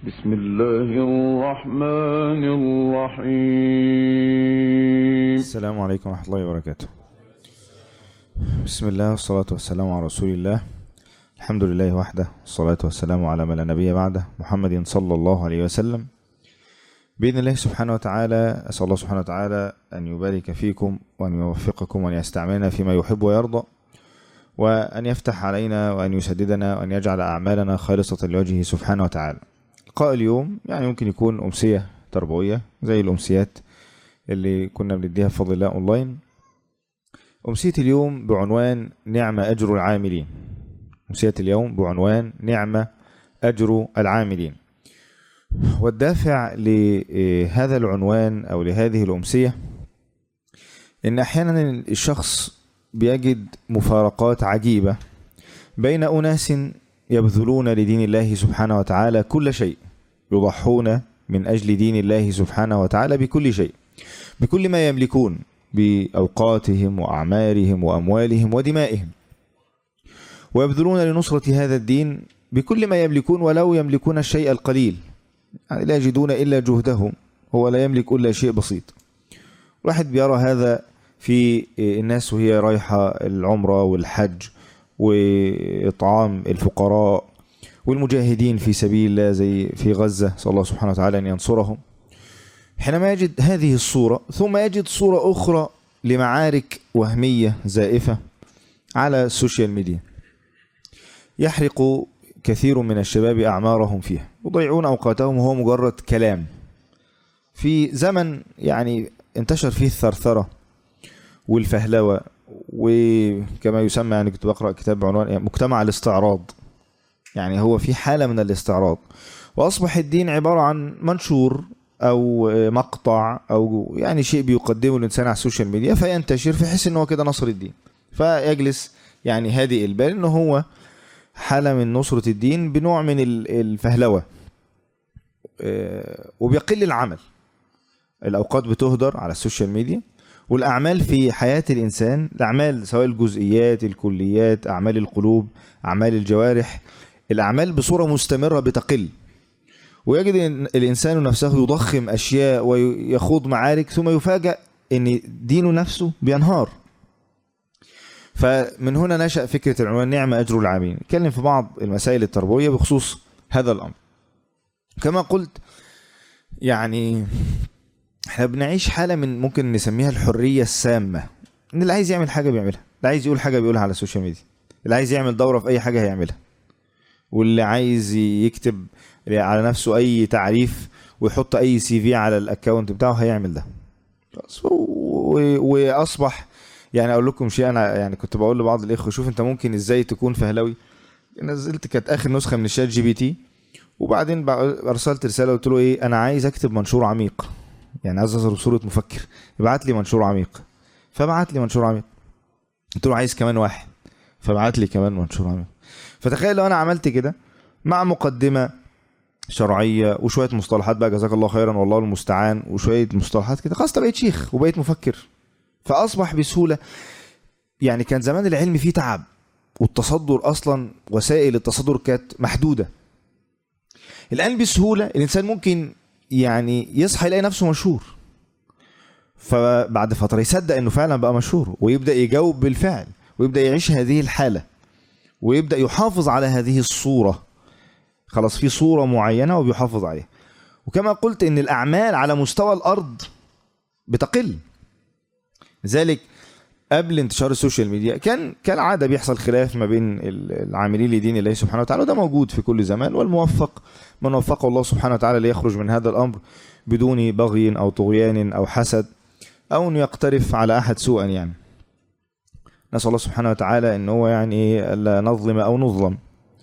بسم الله الرحمن الرحيم السلام عليكم ورحمة الله وبركاته بسم الله والصلاة والسلام على رسول الله الحمد لله وحده والصلاة والسلام على من لا نبي بعده محمد صلى الله عليه وسلم بإذن الله سبحانه وتعالى أسأل الله سبحانه وتعالى أن يبارك فيكم وأن يوفقكم وأن يستعملنا فيما يحب ويرضى وأن يفتح علينا وأن يسددنا وأن يجعل أعمالنا خالصة لوجهه سبحانه وتعالى لقاء اليوم يعني ممكن يكون أمسية تربوية زي الأمسيات اللي كنا بنديها بفضل الله أونلاين أمسية اليوم بعنوان نعم أجر العاملين أمسية اليوم بعنوان نعم أجر العاملين والدافع لهذا العنوان أو لهذه الأمسية إن أحيانا الشخص بيجد مفارقات عجيبة بين أناس يبذلون لدين الله سبحانه وتعالى كل شيء يضحون من أجل دين الله سبحانه وتعالى بكل شيء بكل ما يملكون بأوقاتهم وأعمارهم وأموالهم ودمائهم ويبذلون لنصرة هذا الدين بكل ما يملكون ولو يملكون الشيء القليل يعني لا يجدون إلا جهدهم هو لا يملك إلا شيء بسيط واحد بيرى هذا في الناس وهي رايحة العمرة والحج وإطعام الفقراء والمجاهدين في سبيل الله زي في غزة صلى الله سبحانه وتعالى أن ينصرهم حينما يجد هذه الصورة ثم يجد صورة أخرى لمعارك وهمية زائفة على السوشيال ميديا يحرق كثير من الشباب أعمارهم فيها يضيعون أوقاتهم وهو مجرد كلام في زمن يعني انتشر فيه الثرثرة والفهلوة وكما يسمى يعني كنت بقرأ كتاب بعنوان يعني مجتمع الاستعراض يعني هو في حالة من الاستعراض وأصبح الدين عبارة عن منشور أو مقطع أو يعني شيء بيقدمه الإنسان على السوشيال ميديا فينتشر فيحس إن هو كده نصر الدين فيجلس يعني هادئ البال إن هو حالة من نصرة الدين بنوع من الفهلوة وبيقل العمل الأوقات بتهدر على السوشيال ميديا والأعمال في حياة الإنسان الأعمال سواء الجزئيات الكليات أعمال القلوب أعمال الجوارح الأعمال بصورة مستمرة بتقل ويجد إن الإنسان نفسه يضخم أشياء ويخوض معارك ثم يفاجأ أن دينه نفسه بينهار فمن هنا نشأ فكرة العنوان نعمة أجر العاملين نتكلم في بعض المسائل التربوية بخصوص هذا الأمر كما قلت يعني احنا بنعيش حالة من ممكن نسميها الحرية السامة ان اللي عايز يعمل حاجة بيعملها اللي عايز يقول حاجة بيقولها على السوشيال ميديا اللي عايز يعمل دورة في اي حاجة هيعملها واللي عايز يكتب على نفسه اي تعريف ويحط اي سي في على الاكونت بتاعه هيعمل ده واصبح يعني اقول لكم شيء انا يعني كنت بقول لبعض الاخوه شوف انت ممكن ازاي تكون فهلوي نزلت كانت اخر نسخه من الشات جي بي تي وبعدين ارسلت رساله قلت له ايه انا عايز اكتب منشور عميق يعني عايز اظهر بصوره مفكر ابعت لي منشور عميق فبعت لي منشور عميق قلت له عايز كمان واحد فبعت لي كمان منشور عميق فتخيل لو انا عملت كده مع مقدمه شرعيه وشويه مصطلحات بقى جزاك الله خيرا والله المستعان وشويه مصطلحات كده خلاص بقيت شيخ وبقيت مفكر فاصبح بسهوله يعني كان زمان العلم فيه تعب والتصدر اصلا وسائل التصدر كانت محدوده الان بسهوله الانسان ممكن يعني يصحى يلاقي نفسه مشهور فبعد فتره يصدق انه فعلا بقى مشهور ويبدا يجاوب بالفعل ويبدا يعيش هذه الحاله ويبدا يحافظ على هذه الصوره خلاص في صوره معينه وبيحافظ عليها وكما قلت ان الاعمال على مستوى الارض بتقل لذلك قبل انتشار السوشيال ميديا كان كالعاده بيحصل خلاف ما بين العاملين لدين الله سبحانه وتعالى وده موجود في كل زمان والموفق من وفقه الله سبحانه وتعالى ليخرج من هذا الامر بدون بغي او طغيان او حسد او انه يقترف على احد سوءا يعني نسال الله سبحانه وتعالى ان هو يعني الا نظلم او نظلم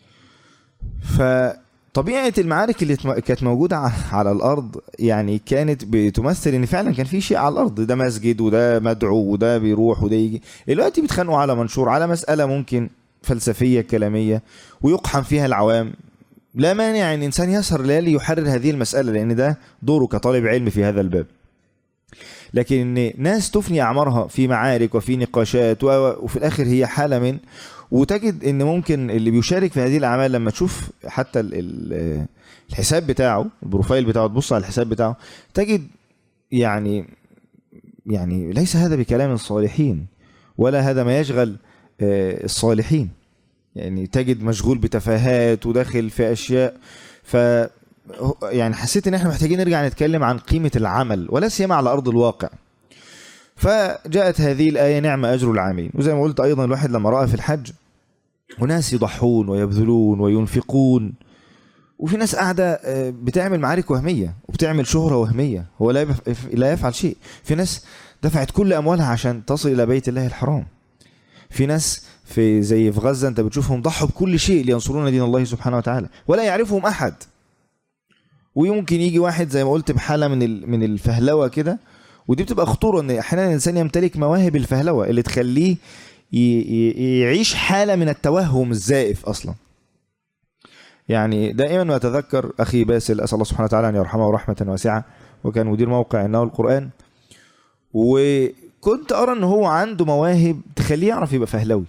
فطبيعه المعارك اللي كانت موجوده على الارض يعني كانت بتمثل ان فعلا كان في شيء على الارض ده مسجد وده مدعو وده بيروح وده يجي دلوقتي بيتخانقوا على منشور على مساله ممكن فلسفيه كلاميه ويقحم فيها العوام لا مانع ان انسان يسهر ليالي يحرر هذه المساله لان ده دوره كطالب علم في هذا الباب لكن ان ناس تفني اعمارها في معارك وفي نقاشات وفي الاخر هي حاله من وتجد ان ممكن اللي بيشارك في هذه الاعمال لما تشوف حتى ال- ال- الحساب بتاعه البروفايل بتاعه تبص على الحساب بتاعه تجد يعني يعني ليس هذا بكلام الصالحين ولا هذا ما يشغل آه، الصالحين يعني تجد مشغول بتفاهات وداخل في اشياء ف يعني حسيت ان احنا محتاجين نرجع نتكلم عن قيمه العمل ولا سيما على ارض الواقع فجاءت هذه الايه نعم اجر العاملين وزي ما قلت ايضا الواحد لما راى في الحج وناس يضحون ويبذلون وينفقون وفي ناس قاعده آه، بتعمل معارك وهميه وبتعمل شهره وهميه هو لا يف- لا يفعل شيء في ناس دفعت كل اموالها عشان تصل الى بيت الله الحرام في ناس في زي في غزه انت بتشوفهم ضحوا بكل شيء لينصرون دين الله سبحانه وتعالى ولا يعرفهم احد ويمكن يجي واحد زي ما قلت بحاله من ال- من الفهلوه كده ودي بتبقى خطوره ان احيانا الانسان يمتلك مواهب الفهلوه اللي تخليه ي- ي- يعيش حاله من التوهم الزائف اصلا يعني دائما ما اتذكر اخي باسل اسال الله سبحانه وتعالى ان يرحمه رحمه واسعه وكان مدير موقع انه القران وكنت ارى ان هو عنده مواهب تخليه يعرف يبقى فهلوي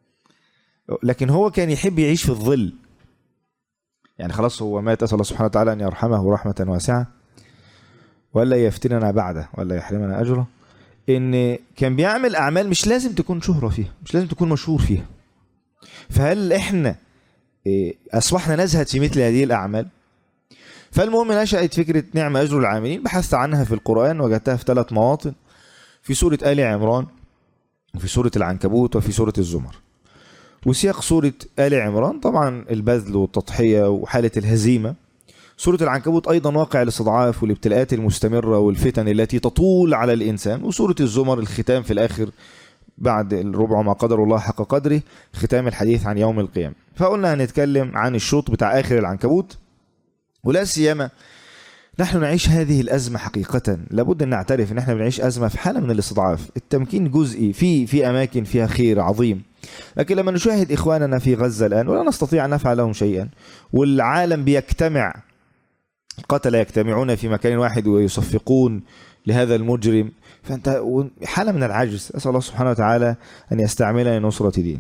لكن هو كان يحب يعيش في الظل يعني خلاص هو مات اسال الله سبحانه وتعالى ان يرحمه رحمه واسعه ولا يفتننا بعده ولا يحرمنا اجره ان كان بيعمل اعمال مش لازم تكون شهره فيها مش لازم تكون مشهور فيها فهل احنا إيه، اصبحنا نزهد في مثل هذه الاعمال فالمهم نشأت فكرة نعم أجر العاملين بحثت عنها في القرآن وجدتها في ثلاث مواطن في سورة آل عمران وفي سورة العنكبوت وفي سورة الزمر وسياق سورة آل عمران طبعا البذل والتضحية وحالة الهزيمة سورة العنكبوت أيضا واقع الاستضعاف والابتلاءات المستمرة والفتن التي تطول على الإنسان وسورة الزمر الختام في الآخر بعد الربع ما قدر الله حق قدره ختام الحديث عن يوم القيامة فقلنا هنتكلم عن الشوط بتاع آخر العنكبوت ولا سيما نحن نعيش هذه الأزمة حقيقة لابد أن نعترف أن احنا بنعيش أزمة في حالة من الاستضعاف التمكين جزئي في في أماكن فيها خير عظيم لكن لما نشاهد إخواننا في غزة الآن ولا نستطيع أن نفعل لهم شيئا والعالم بيجتمع القتلة يجتمعون في مكان واحد ويصفقون لهذا المجرم فأنت حالة من العجز أسأل الله سبحانه وتعالى أن يستعملنا لنصرة دين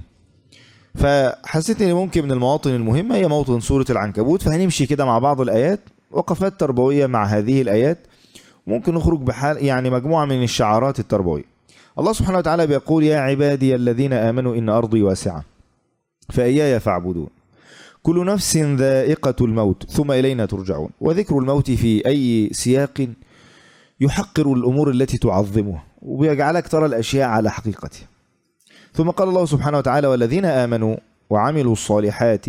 فحسيت ان ممكن من المواطن المهمه هي موطن سوره العنكبوت فهنمشي كده مع بعض الايات وقفات تربويه مع هذه الايات ممكن نخرج بحال يعني مجموعه من الشعارات التربويه الله سبحانه وتعالى بيقول يا عبادي الذين امنوا ان ارضي واسعه فاياي فاعبدون كل نفس ذائقه الموت ثم الينا ترجعون وذكر الموت في اي سياق يحقر الامور التي تعظمها وبيجعلك ترى الاشياء على حقيقتها ثم قال الله سبحانه وتعالى والذين آمنوا وعملوا الصالحات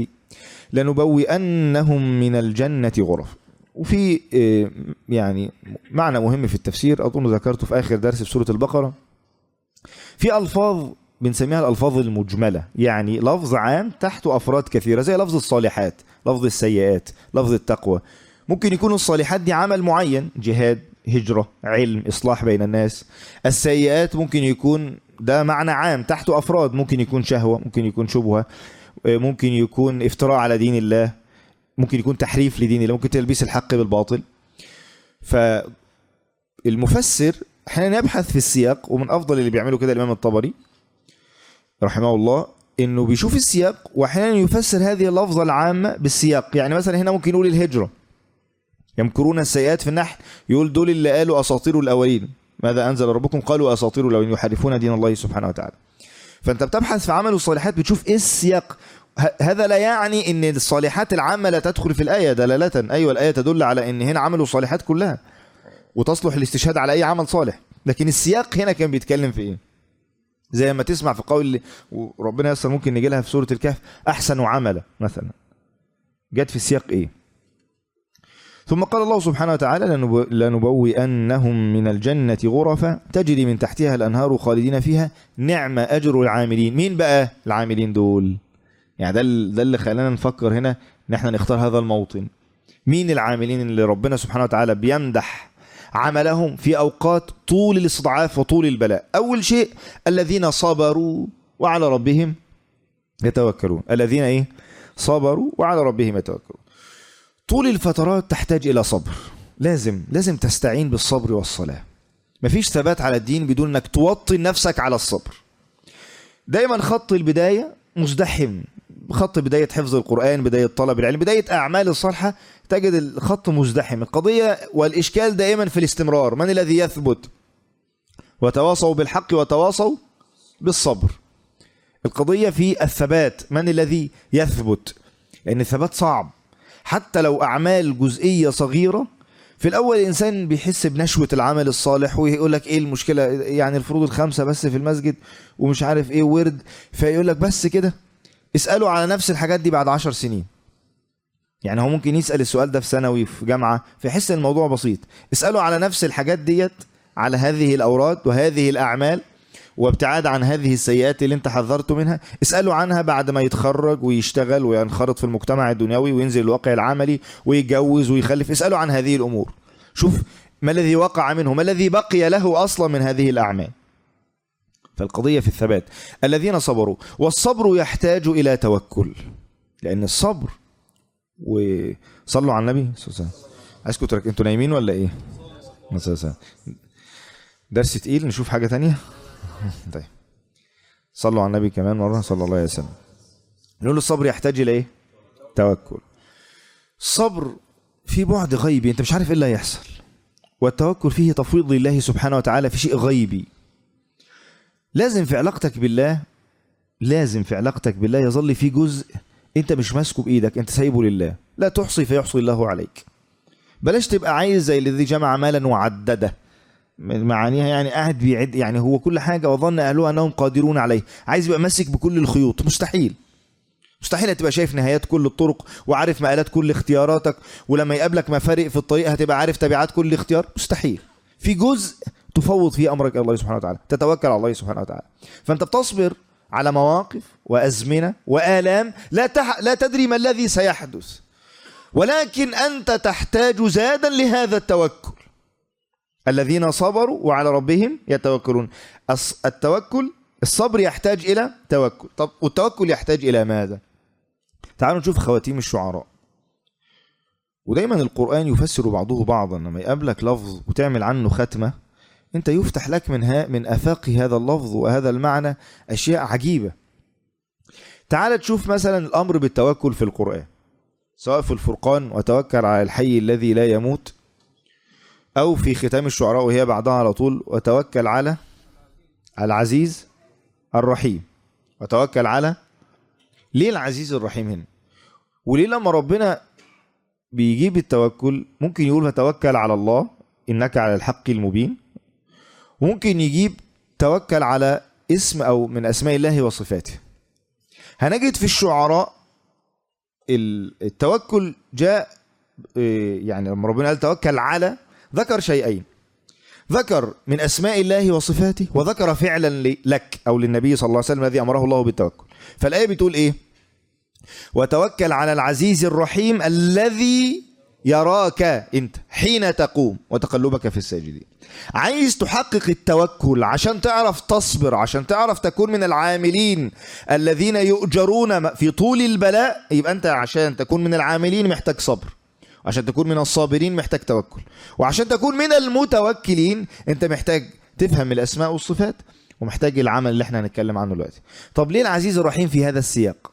لنبوئنهم من الجنة غرف وفي آه، يعني معنى مهم في التفسير أظن ذكرته في آخر درس في سورة البقرة في ألفاظ بنسميها الألفاظ المجملة يعني لفظ عام تحته أفراد كثيرة زي لفظ الصالحات لفظ السيئات لفظ التقوى ممكن يكون الصالحات دي عمل معين جهاد هجرة علم إصلاح بين الناس السيئات ممكن يكون ده معنى عام تحته أفراد ممكن يكون شهوة ممكن يكون شبهة ممكن يكون افتراء على دين الله ممكن يكون تحريف لدين الله ممكن تلبيس الحق بالباطل فالمفسر احيانا يبحث في السياق ومن افضل اللي بيعمله كده الامام الطبري رحمه الله انه بيشوف السياق واحيانا يفسر هذه اللفظه العامه بالسياق يعني مثلا هنا ممكن يقول الهجره يمكرون السيئات في النحل يقول دول اللي قالوا اساطير الاولين ماذا انزل ربكم قالوا اساطير الاولين يحرفون دين الله سبحانه وتعالى فانت بتبحث في عمل الصالحات بتشوف ايه السياق ه- هذا لا يعني ان الصالحات العامه لا تدخل في الايه دلاله ايوه الايه تدل على ان هنا عملوا الصالحات كلها وتصلح الاستشهاد على اي عمل صالح لكن السياق هنا كان بيتكلم في ايه زي ما تسمع في قول وربنا يسر ممكن نجي لها في سوره الكهف احسن عملا مثلا جت في السياق ايه ثم قال الله سبحانه وتعالى لنب- لنبوئنهم من الجنة غرفا تجري من تحتها الأنهار خالدين فيها نعم أجر العاملين مين بقى العاملين دول يعني ده ال- ده اللي خلانا نفكر هنا ان احنا نختار هذا الموطن مين العاملين اللي ربنا سبحانه وتعالى بيمدح عملهم في أوقات طول الاستضعاف وطول البلاء أول شيء الذين صبروا وعلى ربهم يتوكلون الذين ايه صبروا وعلى ربهم يتوكلون طول الفترات تحتاج الى صبر لازم لازم تستعين بالصبر والصلاه مفيش ثبات على الدين بدون انك توطن نفسك على الصبر دايما خط البدايه مزدحم خط بداية حفظ القرآن بداية طلب العلم بداية أعمال الصالحة تجد الخط مزدحم القضية والإشكال دائما في الاستمرار من الذي يثبت وتواصوا بالحق وتواصوا بالصبر القضية في الثبات من الذي يثبت لأن الثبات صعب حتى لو أعمال جزئية صغيرة في الأول الإنسان بيحس بنشوة العمل الصالح ويقول لك إيه المشكلة يعني الفروض الخمسة بس في المسجد ومش عارف إيه ورد فيقول لك بس كده اسأله على نفس الحاجات دي بعد عشر سنين يعني هو ممكن يسأل السؤال ده في ثانوي في جامعة فيحس ان الموضوع بسيط اسأله على نفس الحاجات ديت على هذه الأوراد وهذه الأعمال وابتعاد عن هذه السيئات اللي انت حذرته منها اسأله عنها بعد ما يتخرج ويشتغل وينخرط في المجتمع الدنيوي وينزل الواقع العملي ويتجوز ويخلف اسأله عن هذه الأمور شوف ما الذي وقع منه ما الذي بقي له أصلا من هذه الأعمال فالقضية في الثبات الذين صبروا والصبر يحتاج إلى توكل لأن الصبر وصلوا على النبي صلى الله عليه وسلم عايزكم ترك انتوا نايمين ولا ايه؟ صلى الله عليه وسلم. درس تقيل نشوف حاجة تانية طيب صلوا على النبي كمان مرة صلى الله عليه وسلم نقول الصبر يحتاج إلى ايه؟ توكل الصبر في بعد غيبي انت مش عارف ايه اللي هيحصل والتوكل فيه تفويض لله سبحانه وتعالى في شيء غيبي لازم في علاقتك بالله لازم في علاقتك بالله يظل في جزء انت مش ماسكه بايدك انت سايبه لله لا تحصي فيحصي الله عليك بلاش تبقى عايز زي الذي جمع مالا وعدده من معانيها يعني قاعد بيعد يعني هو كل حاجه وظن اهلها انهم قادرون عليه عايز يبقى ماسك بكل الخيوط مستحيل مستحيل هتبقى شايف نهايات كل الطرق وعارف مآلات كل اختياراتك ولما يقابلك مفارق في الطريق هتبقى عارف تبعات كل اختيار مستحيل في جزء تفوض فيه امرك الى الله سبحانه وتعالى تتوكل على الله سبحانه وتعالى فانت بتصبر على مواقف وازمنه والام لا تح... لا تدري ما الذي سيحدث ولكن انت تحتاج زادا لهذا التوكل الذين صبروا وعلى ربهم يتوكلون الص- التوكل الصبر يحتاج الى توكل طب والتوكل يحتاج الى ماذا تعالوا نشوف خواتيم الشعراء ودايما القرآن يفسر بعضه بعضا لما يقابلك لفظ وتعمل عنه ختمة انت يفتح لك من ها من افاق هذا اللفظ وهذا المعنى اشياء عجيبة تعال تشوف مثلا الامر بالتوكل في القرآن سواء في الفرقان وتوكل على الحي الذي لا يموت او في ختام الشعراء وهي بعدها على طول وتوكل على العزيز الرحيم وتوكل على ليه العزيز الرحيم هنا وليه لما ربنا بيجيب التوكل ممكن يقول فتوكل على الله انك على الحق المبين وممكن يجيب توكل على اسم او من اسماء الله وصفاته هنجد في الشعراء ال- التوكل جاء إيه، يعني لما ربنا قال توكل على ذكر شيئين ذكر من اسماء الله وصفاته وذكر فعلا ل- لك او للنبي صلى الله عليه وسلم الذي امره الله بالتوكل فالايه بتقول ايه وتوكل على العزيز الرحيم الذي يراك انت حين تقوم وتقلبك في الساجدين عايز تحقق التوكل عشان تعرف تصبر عشان تعرف تكون من العاملين الذين يؤجرون في طول البلاء يبقى انت عشان تكون من العاملين محتاج صبر عشان تكون من الصابرين محتاج توكل وعشان تكون من المتوكلين انت محتاج تفهم الاسماء والصفات ومحتاج العمل اللي احنا هنتكلم عنه دلوقتي طب ليه العزيز الرحيم في هذا السياق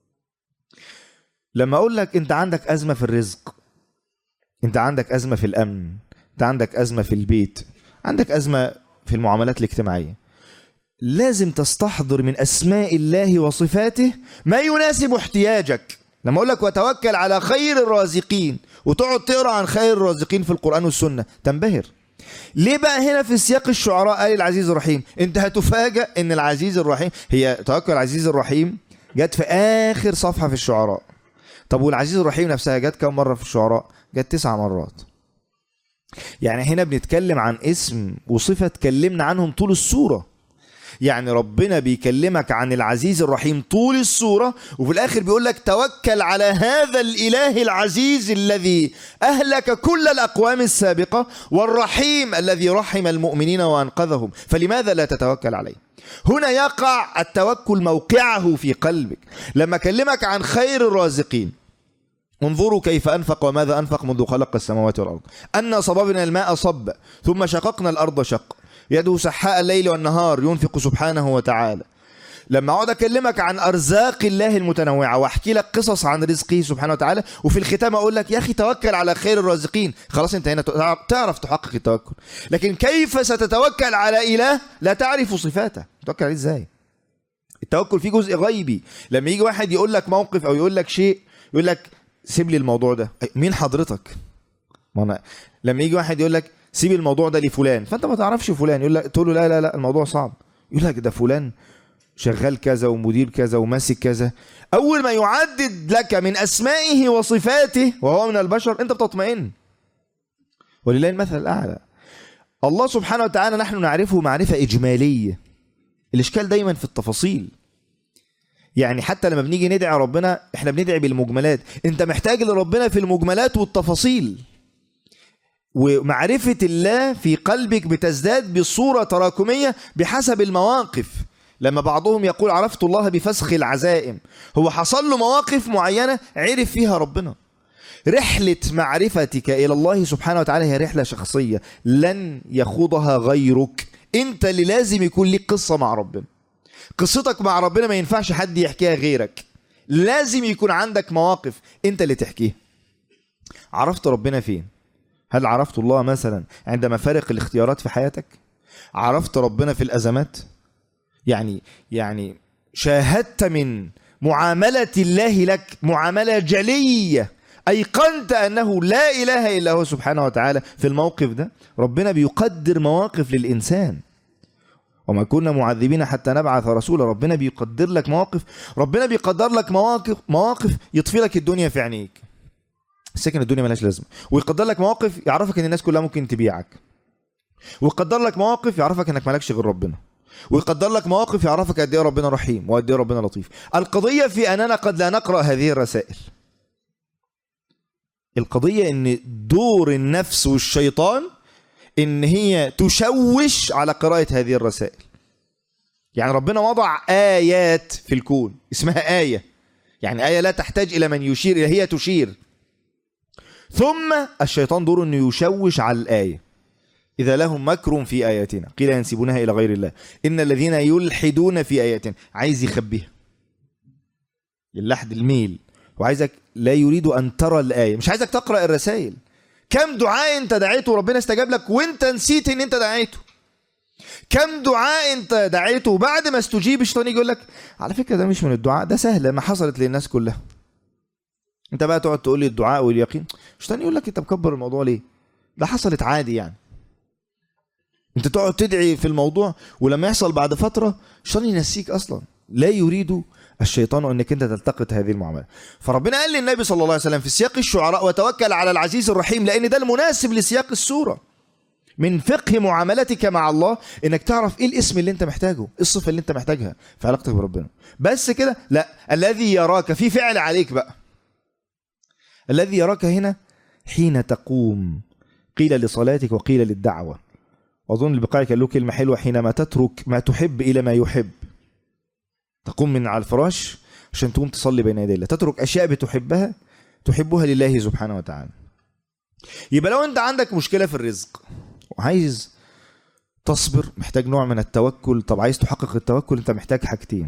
لما اقول لك انت عندك ازمه في الرزق انت عندك ازمه في الامن انت عندك ازمه في البيت عندك ازمه في المعاملات الاجتماعيه لازم تستحضر من اسماء الله وصفاته ما يناسب احتياجك لما اقول لك وتوكل على خير الرازقين وتقعد تقرا عن خير الرازقين في القران والسنه تنبهر ليه بقى هنا في سياق الشعراء قال العزيز الرحيم انت هتفاجأ ان العزيز الرحيم هي توكل العزيز الرحيم جت في اخر صفحه في الشعراء طب والعزيز الرحيم نفسها جت كم مره في الشعراء جت تسع مرات يعني هنا بنتكلم عن اسم وصفه اتكلمنا عنهم طول السوره يعني ربنا بيكلمك عن العزيز الرحيم طول السورة وفي الآخر بيقول لك توكل على هذا الإله العزيز الذي أهلك كل الأقوام السابقة والرحيم الذي رحم المؤمنين وأنقذهم فلماذا لا تتوكل عليه هنا يقع التوكل موقعه في قلبك لما أكلمك عن خير الرازقين انظروا كيف أنفق وماذا أنفق منذ خلق السماوات والأرض أنا صببنا الماء صب ثم شققنا الأرض شق يده سحاء الليل والنهار ينفق سبحانه وتعالى لما اقعد اكلمك عن ارزاق الله المتنوعه واحكي لك قصص عن رزقه سبحانه وتعالى وفي الختام اقول لك يا اخي توكل على خير الرازقين خلاص انت هنا تعرف تحقق التوكل لكن كيف ستتوكل على اله لا تعرف صفاته تتوكل عليه ازاي التوكل فيه جزء غيبي لما يجي واحد يقول لك موقف او يقول لك شيء يقول لك سيب لي الموضوع ده أي، مين حضرتك ما أنا لما يجي واحد يقول لك سيب الموضوع ده لفلان فانت ما تعرفش فلان يقول لك تقول له لا لا لا الموضوع صعب يقول لك ده فلان شغال كذا ومدير كذا وماسك كذا اول ما يعدد لك من اسمائه وصفاته وهو من البشر انت بتطمئن ولله المثل الاعلى الله سبحانه وتعالى نحن نعرفه معرفه اجماليه الاشكال دايما في التفاصيل يعني حتى لما بنيجي ندعي ربنا احنا بندعي بالمجملات انت محتاج لربنا في المجملات والتفاصيل ومعرفة الله في قلبك بتزداد بصورة تراكمية بحسب المواقف لما بعضهم يقول عرفت الله بفسخ العزائم هو حصل له مواقف معينة عرف فيها ربنا رحلة معرفتك إلى الله سبحانه وتعالى هي رحلة شخصية لن يخوضها غيرك انت اللي لازم يكون لك قصة مع ربنا قصتك مع ربنا ما ينفعش حد يحكيها غيرك لازم يكون عندك مواقف انت اللي تحكيها عرفت ربنا فين هل عرفت الله مثلا عند مفارق الاختيارات في حياتك عرفت ربنا في الازمات يعني يعني شاهدت من معاملة الله لك معاملة جلية أيقنت أنه لا إله إلا هو سبحانه وتعالى في الموقف ده ربنا بيقدر مواقف للإنسان وما كنا معذبين حتى نبعث رسولا ربنا بيقدر لك مواقف ربنا بيقدر لك مواقف مواقف يطفي لك الدنيا في عينيك سكن الدنيا ملهاش لازمه ويقدر لك مواقف يعرفك ان الناس كلها ممكن تبيعك ويقدر لك مواقف يعرفك انك مالكش غير ربنا ويقدر لك مواقف يعرفك قد ايه ربنا رحيم وقد ايه ربنا لطيف القضيه في اننا قد لا نقرا هذه الرسائل القضيه ان دور النفس والشيطان ان هي تشوش على قراءه هذه الرسائل يعني ربنا وضع ايات في الكون اسمها ايه يعني ايه لا تحتاج الى من يشير الى هي تشير ثم الشيطان دوره انه يشوش على الايه اذا لهم مكر في اياتنا قيل ينسبونها الى غير الله ان الذين يلحدون في اياتنا عايز يخبيها اللحد الميل وعايزك لا يريد ان ترى الايه مش عايزك تقرا الرسائل كم دعاء انت دعيته وربنا استجاب لك وانت نسيت ان انت دعيته كم دعاء انت دعيته وبعد ما استجيب الشيطان يجي يقول لك على فكره ده مش من الدعاء ده سهله ما حصلت للناس كلها انت بقى تقعد تقول لي الدعاء واليقين الشيطان يقول لك انت مكبر الموضوع ليه ده حصلت عادي يعني انت تقعد تدعي في الموضوع ولما يحصل بعد فتره الشيطان ينسيك اصلا لا يريد الشيطان انك انت تلتقط هذه المعامله فربنا قال للنبي صلى الله عليه وسلم في سياق الشعراء وتوكل على العزيز الرحيم لان ده المناسب لسياق السوره من فقه معاملتك مع الله انك تعرف ايه الاسم اللي انت محتاجه ايه الصفه اللي انت محتاجها في علاقتك بربنا بس كده لا الذي يراك في فعل عليك بقى الذي يراك هنا حين تقوم قيل لصلاتك وقيل للدعوه واظن البقاعي كان له كلمه حلوه حينما تترك ما تحب الى ما يحب تقوم من على الفراش عشان تقوم تصلي بين يدي الله تترك اشياء بتحبها تحبها لله سبحانه وتعالى يبقى لو انت عندك مشكله في الرزق وعايز تصبر محتاج نوع من التوكل طب عايز تحقق التوكل انت محتاج حاجتين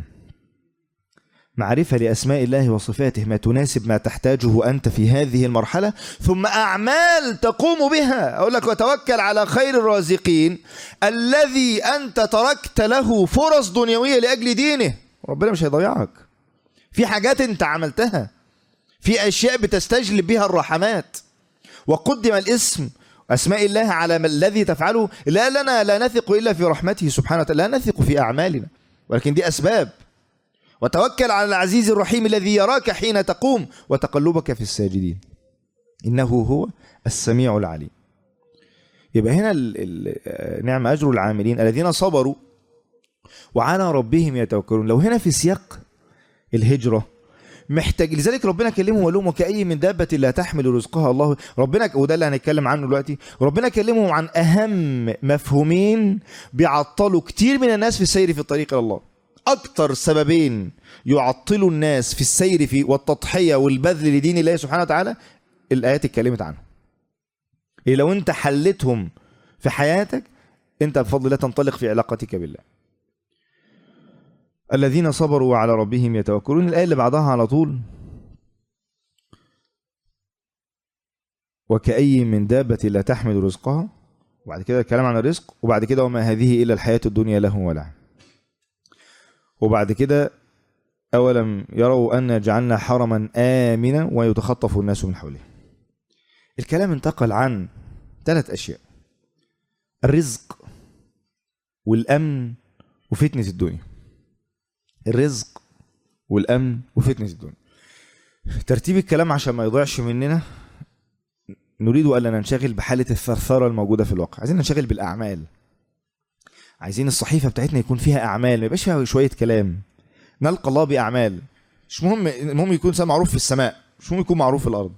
معرفة لأسماء الله وصفاته ما تناسب ما تحتاجه أنت في هذه المرحلة ثم أعمال تقوم بها أقول لك وتوكل على خير الرازقين الذي أنت تركت له فرص دنيوية لأجل دينه ربنا مش هيضيعك في حاجات أنت عملتها في أشياء بتستجلب بها الرحمات وقدم الاسم أسماء الله على ما الذي تفعله لا لنا لا نثق إلا في رحمته سبحانه وتعالى لا نثق في أعمالنا ولكن دي أسباب وتوكل على العزيز الرحيم الذي يراك حين تقوم وتقلبك في الساجدين إنه هو السميع العليم يبقى هنا ال ال نعم أجر العاملين الذين صبروا وعلى ربهم يتوكلون لو هنا في سياق الهجرة محتاج لذلك ربنا كلمهم وقال لهم وكأي من دابة لا تحمل رزقها الله ربنا وده اللي هنتكلم عنه دلوقتي ربنا كلمهم عن أهم مفهومين بيعطلوا كتير من الناس في السير في الطريق إلى الله أكتر سببين يعطلوا الناس في السير في والتضحية والبذل لدين الله سبحانه وتعالى الآيات اتكلمت عنهم إيه لو أنت حلتهم في حياتك أنت بفضل الله تنطلق في علاقتك بالله الذين صبروا وعلى ربهم يتوكلون الآية اللي بعدها على طول وكأي من دابة لا تحمل رزقها وبعد كده الكلام عن الرزق وبعد كده وما هذه إلا الحياة الدنيا له ولعب وبعد كده أولم يروا أن جعلنا حرما آمنا ويتخطف الناس من حوله الكلام انتقل عن ثلاث أشياء الرزق والأمن وفتنة الدنيا الرزق والأمن وفتنة الدنيا ترتيب الكلام عشان ما يضيعش مننا نريد ألا ننشغل بحالة الثرثرة الموجودة في الواقع عايزين ننشغل بالأعمال عايزين الصحيفة بتاعتنا يكون فيها أعمال ما يبقاش فيها شوية كلام نلقى الله بأعمال مش مهم المهم يكون إنسان معروف في السماء مش مهم يكون معروف في الأرض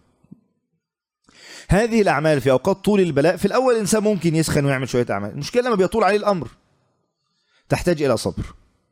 هذه الأعمال في أوقات طول البلاء في الأول الإنسان ممكن يسخن ويعمل شوية أعمال المشكلة لما بيطول عليه الأمر تحتاج إلى صبر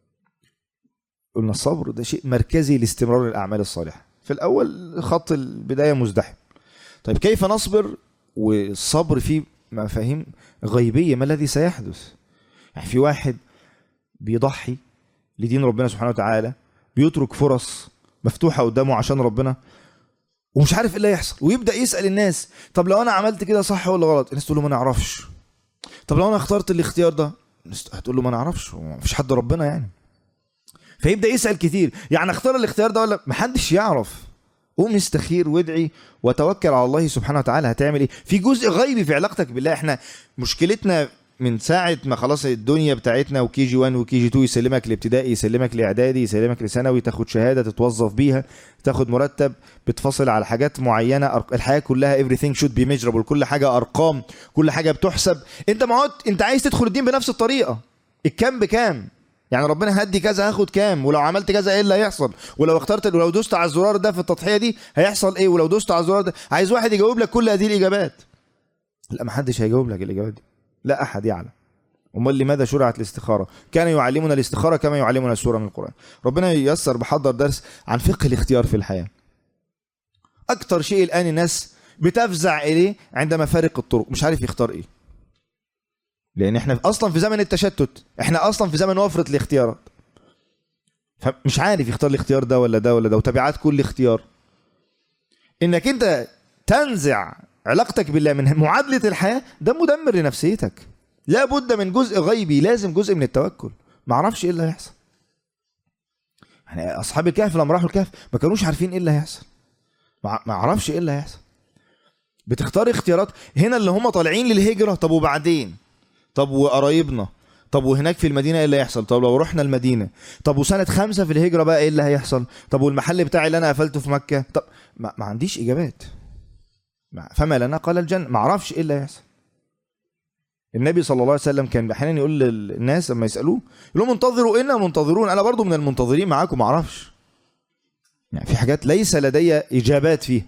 قلنا الصبر ده شيء مركزي لاستمرار الأعمال الصالحة في الأول خط البداية مزدحم طيب كيف نصبر والصبر فيه مفاهيم غيبية ما الذي سيحدث يعني في واحد بيضحي لدين ربنا سبحانه وتعالى بيترك فرص مفتوحة قدامه عشان ربنا ومش عارف ايه اللي هيحصل ويبدا يسال الناس طب لو انا عملت كده صح ولا غلط الناس تقول له ما نعرفش طب لو انا اخترت الاختيار ده الناس هتقول له ما نعرفش مفيش حد ربنا يعني فيبدا يسال كتير يعني اختار الاختيار ده ولا محدش يعرف قوم استخير وادعي وتوكل على الله سبحانه وتعالى هتعمل ايه في جزء غيبي في علاقتك بالله احنا مشكلتنا من ساعة ما خلاص الدنيا بتاعتنا وكي جي 1 وكي جي 2 يسلمك لابتدائي يسلمك لاعدادي يسلمك لثانوي تاخد شهادة تتوظف بيها تاخد مرتب بتفصل على حاجات معينة أرق- الحياة كلها everything should be measurable كل حاجة أرقام كل حاجة بتحسب أنت معود أنت عايز تدخل الدين بنفس الطريقة الكام بكام يعني ربنا هدي كذا هاخد كام ولو عملت كذا ايه اللي هيحصل ولو اخترت ولو دوست على الزرار ده في التضحيه دي هيحصل ايه ولو دوست على الزرار ده عايز واحد يجاوب لك كل هذه الاجابات لا ما حدش هيجاوب لك الاجابات دي لا احد يعلم امال لماذا شرعت الاستخاره كان يعلمنا الاستخاره كما يعلمنا السوره من القران ربنا ييسر بحضر درس عن فقه الاختيار في الحياه اكتر شيء الان الناس بتفزع اليه عندما فارق الطرق مش عارف يختار ايه لان احنا اصلا في زمن التشتت احنا اصلا في زمن وفره الاختيارات فمش عارف يختار الاختيار ده ولا ده ولا ده وتبعات كل اختيار انك انت تنزع علاقتك بالله من معادله الحياه ده مدمر لنفسيتك لا بد من جزء غيبي لازم جزء من التوكل ما اعرفش ايه اللي هيحصل يعني اصحاب الكهف لما راحوا الكهف ما كانوش عارفين ايه اللي هيحصل ما ما اعرفش ايه اللي هيحصل بتختار اختيارات هنا اللي هم طالعين للهجره طب وبعدين طب وقرايبنا طب وهناك في المدينه ايه اللي هيحصل طب لو رحنا المدينه طب وسنه خمسة في الهجره بقى ايه اللي هيحصل طب والمحل بتاعي اللي انا قفلته في مكه طب ما, ما عنديش اجابات ما- فما لنا قال الجنه ما اعرفش ايه اللي هيحصل النبي صلى الله عليه وسلم كان احيانا يقول للناس لما يسالوه يقول لهم انتظروا انا منتظرون انا برضو من المنتظرين معاكم ما اعرفش يعني في حاجات ليس لدي اجابات فيها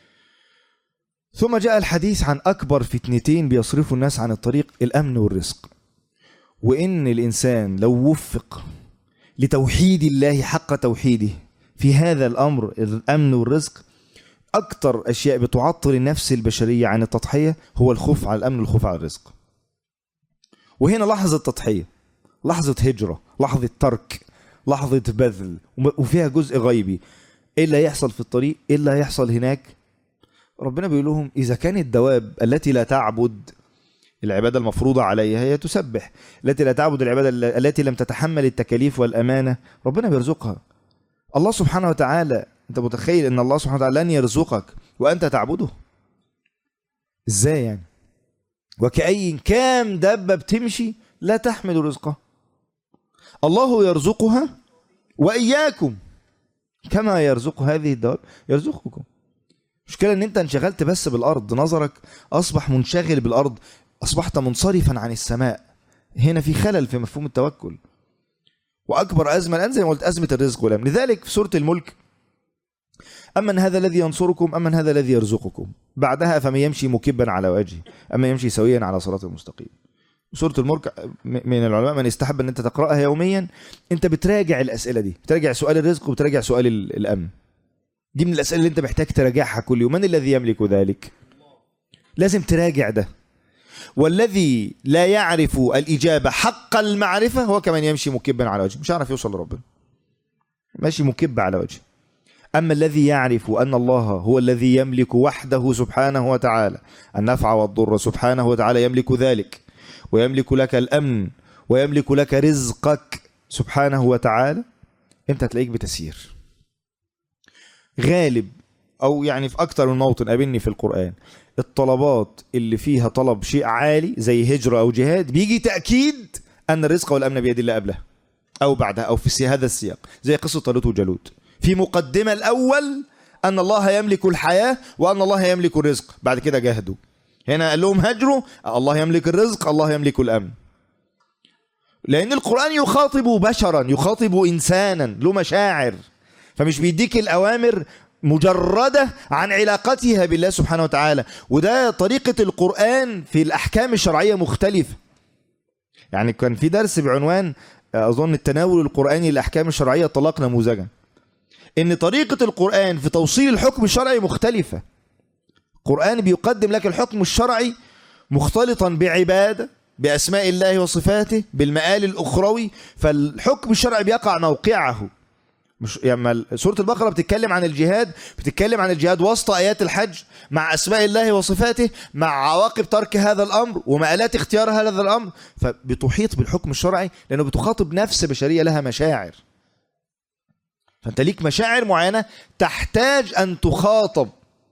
ثم جاء الحديث عن اكبر فتنتين بيصرفوا الناس عن الطريق الامن والرزق وان الانسان لو وفق لتوحيد الله حق توحيده في هذا الامر الامن والرزق اكتر اشياء بتعطل النفس البشريه عن التضحيه هو الخوف على الامن والخوف على الرزق وهنا لحظه تضحيه لحظه هجره لحظه ترك لحظه بذل وفيها جزء غيبي ايه اللي هيحصل في الطريق ايه اللي هيحصل هناك ربنا بيقول لهم اذا كانت الدواب التي لا تعبد العبادة المفروضة عليها هي تسبح التي لا تعبد العبادة ال- التي لم تتحمل التكاليف والأمانة ربنا بيرزقها الله سبحانه وتعالى أنت متخيل أن الله سبحانه وتعالى لن يرزقك وأنت تعبده إزاي يعني وكأي كام دابة بتمشي لا تحمل رزقها الله يرزقها وإياكم كما يرزق هذه الدواب يرزقكم المشكلة ان انت انشغلت بس بالارض نظرك اصبح منشغل بالارض اصبحت منصرفا عن السماء هنا في خلل في مفهوم التوكل واكبر ازمه الان زي ما قلت ازمه الرزق والامن لذلك في سوره الملك امن هذا الذي ينصركم امن هذا الذي يرزقكم بعدها فمن يمشي مكبا على وجهه اما يمشي سويا على صراط مستقيم سوره الملك م- من العلماء من استحب ان انت تقراها يوميا انت بتراجع الاسئله دي بتراجع سؤال الرزق وبتراجع سؤال ال- الامن دي من الاسئله اللي انت محتاج تراجعها كل يوم من الذي يملك ذلك لازم تراجع ده والذي لا يعرف الإجابة حق المعرفة هو كمان يمشي مكبا على وجهه مش عارف يوصل لربنا ماشي مكب على وجهه أما الذي يعرف أن الله هو الذي يملك وحده سبحانه وتعالى النفع والضر سبحانه وتعالى يملك ذلك ويملك لك الأمن ويملك لك رزقك سبحانه وتعالى أنت هتلاقيك بتسير غالب أو يعني في أكتر من موطن قابلني في القرآن الطلبات اللي فيها طلب شيء عالي زي هجرة أو جهاد بيجي تأكيد أن الرزق والأمن بيد الله قبلها أو بعدها أو في هذا السياق زي قصة طالوت وجالوت في مقدمة الأول أن الله يملك الحياة وأن الله يملك الرزق بعد كده جاهدوا هنا قال لهم هجروا الله يملك الرزق الله يملك الأمن لأن القرآن يخاطب بشرا يخاطب إنسانا له مشاعر فمش بيديك الأوامر مجردة عن علاقتها بالله سبحانه وتعالى وده طريقة القرآن في الأحكام الشرعية مختلفة يعني كان في درس بعنوان أظن التناول القرآني للأحكام الشرعية طلاق نموذجا ان طريقة القرآن في توصيل الحكم الشرعي مختلفة القرآن بيقدم لك الحكم الشرعي مختلطا بعبادة بأسماء الله وصفاته بالمآل الأخروي فالحكم الشرعي بيقع موقعه مش يعني سورة البقرة بتتكلم عن الجهاد بتتكلم عن الجهاد وسط آيات الحج مع أسماء الله وصفاته مع عواقب ترك هذا الأمر ومآلات اختيار هذا الأمر فبتحيط بالحكم الشرعي لأنه بتخاطب نفس بشرية لها مشاعر فانت ليك مشاعر معينه تحتاج ان تخاطب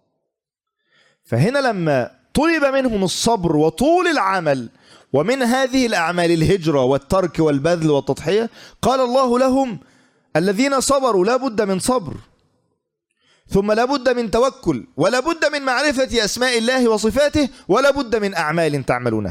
فهنا لما طلب منهم الصبر وطول العمل ومن هذه الاعمال الهجره والترك والبذل والتضحيه قال الله لهم الذين صبروا لا بد من صبر ثم لا بد من توكل ولا بد من معرفه اسماء الله وصفاته ولا بد من اعمال تعملونها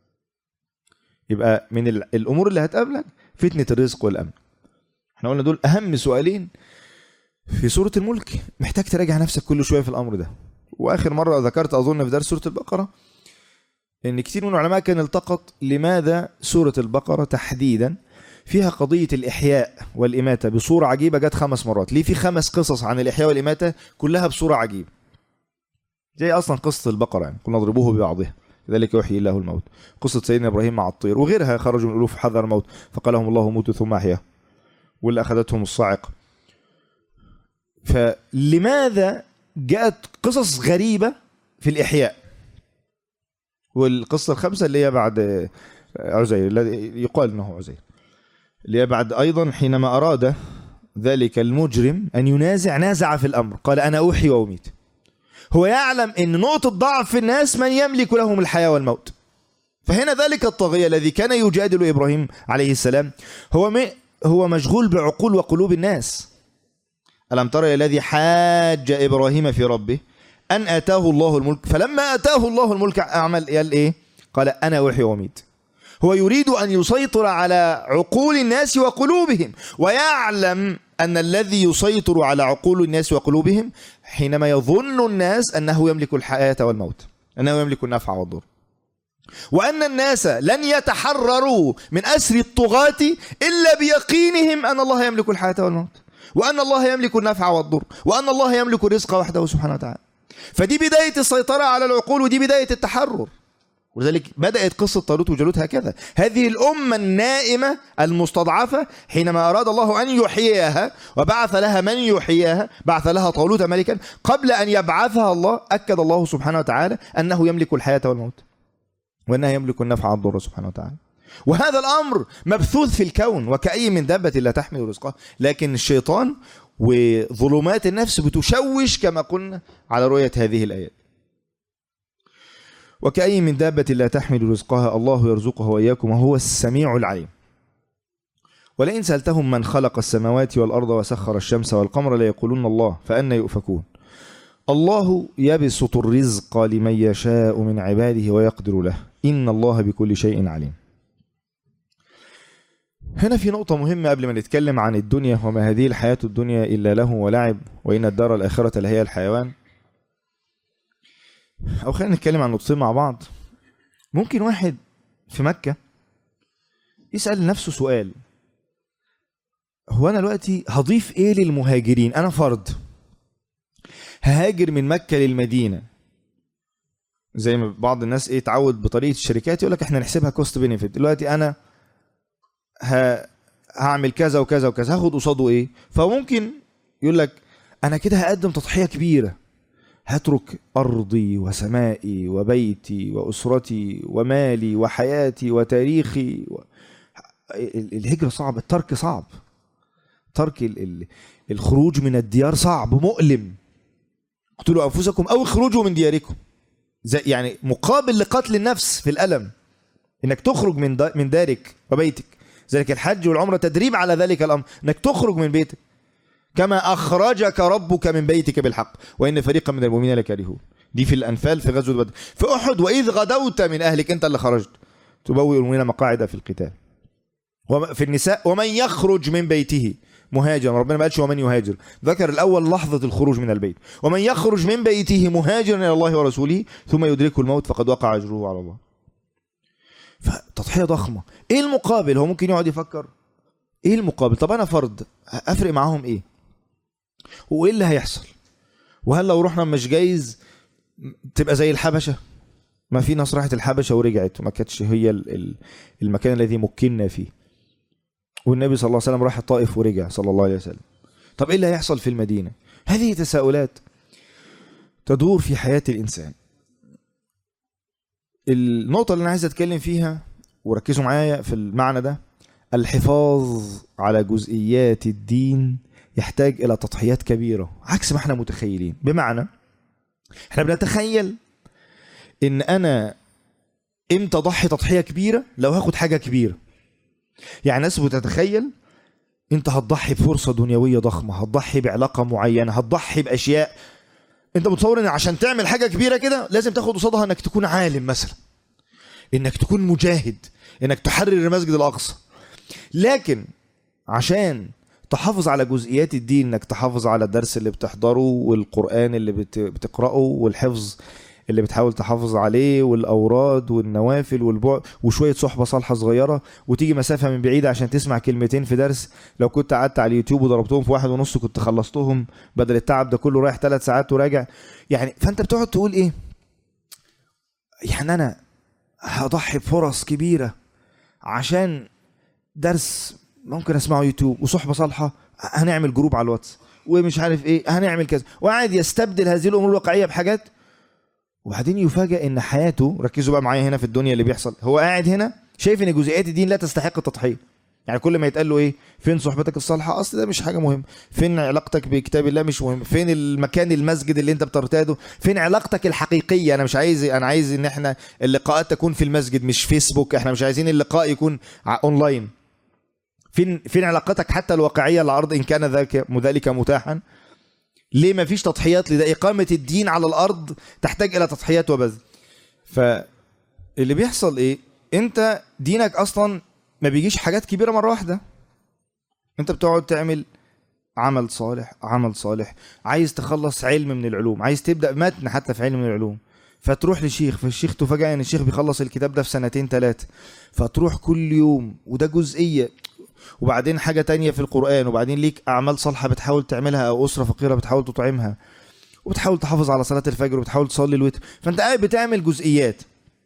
يبقى من الامور اللي هتقابلك فتنه الرزق والامن احنا قلنا دول اهم سؤالين في سوره الملك محتاج تراجع نفسك كل شويه في الامر ده واخر مره ذكرت اظن في درس سوره البقره ان كتير من العلماء كان التقط لماذا سوره البقره تحديدا فيها قضيه الاحياء والاماته بصوره عجيبه جت خمس مرات ليه في خمس قصص عن الاحياء والاماته كلها بصوره عجيبه زي اصلا قصه البقره يعني كنا نضربوه ببعضها ذلك يحيي الله الموت قصه سيدنا ابراهيم مع الطير وغيرها خرجوا من الالوف حذر الموت فقال لهم الله موتوا ثم احياه واللي أخذتهم الصاعقة فلماذا جاءت قصص غريبة في الإحياء والقصة الخامسة اللي هي بعد عزير الذي يقال أنه عزير اللي هي بعد أيضا حينما أراد ذلك المجرم أن ينازع نازع في الأمر قال أنا أوحي وأميت هو يعلم أن نقطة ضعف في الناس من يملك لهم الحياة والموت فهنا ذلك الطاغية الذي كان يجادل إبراهيم عليه السلام هو هو مشغول بعقول وقلوب الناس ألم ترى الذي حاج إبراهيم في ربه أن آتاه الله الملك فلما آتاه الله الملك أعمل قال إيه قال أنا أحيي وأميت هو يريد أن يسيطر على عقول الناس وقلوبهم ويعلم أن الذي يسيطر على عقول الناس وقلوبهم حينما يظن الناس أنه يملك الحياة والموت أنه يملك النفع والضر وأن الناس لن يتحرروا من أسر الطغاة إلا بيقينهم أن الله يملك الحياة والموت وأن الله يملك النفع والضر وأن الله يملك الرزق وحده سبحانه وتعالى فدي بداية السيطرة على العقول ودي بداية التحرر ولذلك بدأت قصة طالوت وجالوت هكذا هذه الأمة النائمة المستضعفة حينما أراد الله أن يحييها وبعث لها من يحييها بعث لها طالوت ملكا قبل أن يبعثها الله أكد الله سبحانه وتعالى أنه يملك الحياة والموت وأنه يملك النفع والضر سبحانه وتعالى وهذا الأمر مبثوث في الكون وكأي من دابة لا تحمل رزقها لكن الشيطان وظلمات النفس بتشوش كما قلنا على رؤية هذه الآيات وكأي من دابة لا تحمل رزقها الله يرزقها وإياكم وهو السميع العليم ولئن سألتهم من خلق السماوات والأرض وسخر الشمس والقمر ليقولون الله فأنا يؤفكون الله يبسط الرزق لمن يشاء من عباده ويقدر له إن الله بكل شيء عليم هنا في نقطة مهمة قبل ما نتكلم عن الدنيا وما هذه الحياة الدنيا إلا له ولعب وإن الدار الآخرة لهي الحيوان أو خلينا نتكلم عن نقطتين مع بعض ممكن واحد في مكة يسأل نفسه سؤال هو أنا دلوقتي هضيف إيه للمهاجرين أنا فرد ههاجر من مكة للمدينة زي ما بعض الناس ايه تعود بطريقه الشركات يقول لك احنا نحسبها كوست بينيفيت دلوقتي انا ه... هعمل كذا وكذا وكذا هاخد قصاده ايه فممكن يقول لك انا كده هقدم تضحيه كبيره هترك ارضي وسمائي وبيتي واسرتي ومالي وحياتي وتاريخي و... ال- الهجره صعب الترك صعب ترك ال... ال... الخروج من الديار صعب مؤلم اقتلوا انفسكم او اخرجوا من دياركم زي يعني مقابل لقتل النفس في الالم انك تخرج من دا من دارك وبيتك ذلك الحج والعمره تدريب على ذلك الامر انك تخرج من بيتك كما اخرجك ربك من بيتك بالحق وان فريقا من المؤمنين لكارهون دي في الانفال في غزوه بدر في احد واذ غدوت من اهلك انت اللي خرجت تبوئ المؤمنين مقاعد في القتال وم- في النساء ومن يخرج من بيته مهاجرا ربنا ما قالش ومن يهاجر ذكر الاول لحظه الخروج من البيت ومن يخرج من بيته مهاجرا الى الله ورسوله ثم يدركه الموت فقد وقع اجره على الله فتضحيه ضخمه ايه المقابل هو ممكن يقعد يفكر ايه المقابل طب انا فرد افرق معاهم ايه وايه اللي هيحصل وهل لو رحنا مش جايز تبقى زي الحبشه ما في ناس راحت الحبشه ورجعت وما كانتش هي ال- ال- المكان الذي مكنا فيه والنبي صلى الله عليه وسلم راح الطائف ورجع صلى الله عليه وسلم طب ايه اللي هيحصل في المدينه هذه تساؤلات تدور في حياه الانسان النقطه اللي انا عايز اتكلم فيها وركزوا معايا في المعنى ده الحفاظ على جزئيات الدين يحتاج الى تضحيات كبيره عكس ما احنا متخيلين بمعنى احنا بنتخيل ان انا امتى اضحي تضحيه كبيره لو هاخد حاجه كبيره يعني ناس بتتخيل انت هتضحي بفرصه دنيويه ضخمه هتضحي بعلاقه معينه هتضحي باشياء انت متصور ان عشان تعمل حاجه كبيره كده لازم تاخد قصادها انك تكون عالم مثلا انك تكون مجاهد انك تحرر المسجد الاقصى لكن عشان تحافظ على جزئيات الدين انك تحافظ على الدرس اللي بتحضره والقرآن اللي بت- بتقرأه والحفظ اللي بتحاول تحافظ عليه والاوراد والنوافل والبعد وشويه صحبه صالحه صغيره وتيجي مسافه من بعيد عشان تسمع كلمتين في درس لو كنت قعدت على اليوتيوب وضربتهم في واحد ونص كنت خلصتهم بدل التعب ده كله رايح ثلاث ساعات وراجع يعني فانت بتقعد تقول ايه يعني انا هضحي بفرص كبيره عشان درس ممكن اسمعه يوتيوب وصحبه صالحه هنعمل جروب على الواتس ومش عارف ايه هنعمل كذا وقاعد يستبدل هذه الامور الواقعيه بحاجات وبعدين يفاجئ ان حياته ركزوا بقى معايا هنا في الدنيا اللي بيحصل هو قاعد هنا شايف ان جزئيات الدين لا تستحق التضحيه يعني كل ما يتقال له ايه فين صحبتك الصالحه اصل ده مش حاجه مهم فين علاقتك بكتاب الله مش مهم فين المكان المسجد اللي انت بترتاده فين علاقتك الحقيقيه انا مش عايز انا عايز ان احنا اللقاءات تكون في المسجد مش فيسبوك احنا مش عايزين اللقاء يكون ع- اونلاين فين فين علاقتك حتى الواقعيه على الارض ان كان ذلك ذلك متاحا ليه ما فيش تضحيات لده إقامة الدين على الأرض تحتاج إلى تضحيات وبذل فاللي بيحصل إيه أنت دينك أصلا ما بيجيش حاجات كبيرة مرة واحدة أنت بتقعد تعمل عمل صالح عمل صالح عايز تخلص علم من العلوم عايز تبدأ متن حتى في علم من العلوم فتروح لشيخ فالشيخ تفاجأ ان الشيخ بيخلص الكتاب ده في سنتين ثلاثة فتروح كل يوم وده جزئية وبعدين حاجة تانية في القرآن وبعدين ليك أعمال صالحة بتحاول تعملها أو أسرة فقيرة بتحاول تطعمها وبتحاول تحافظ على صلاة الفجر وبتحاول تصلي الوتر فأنت قاعد بتعمل جزئيات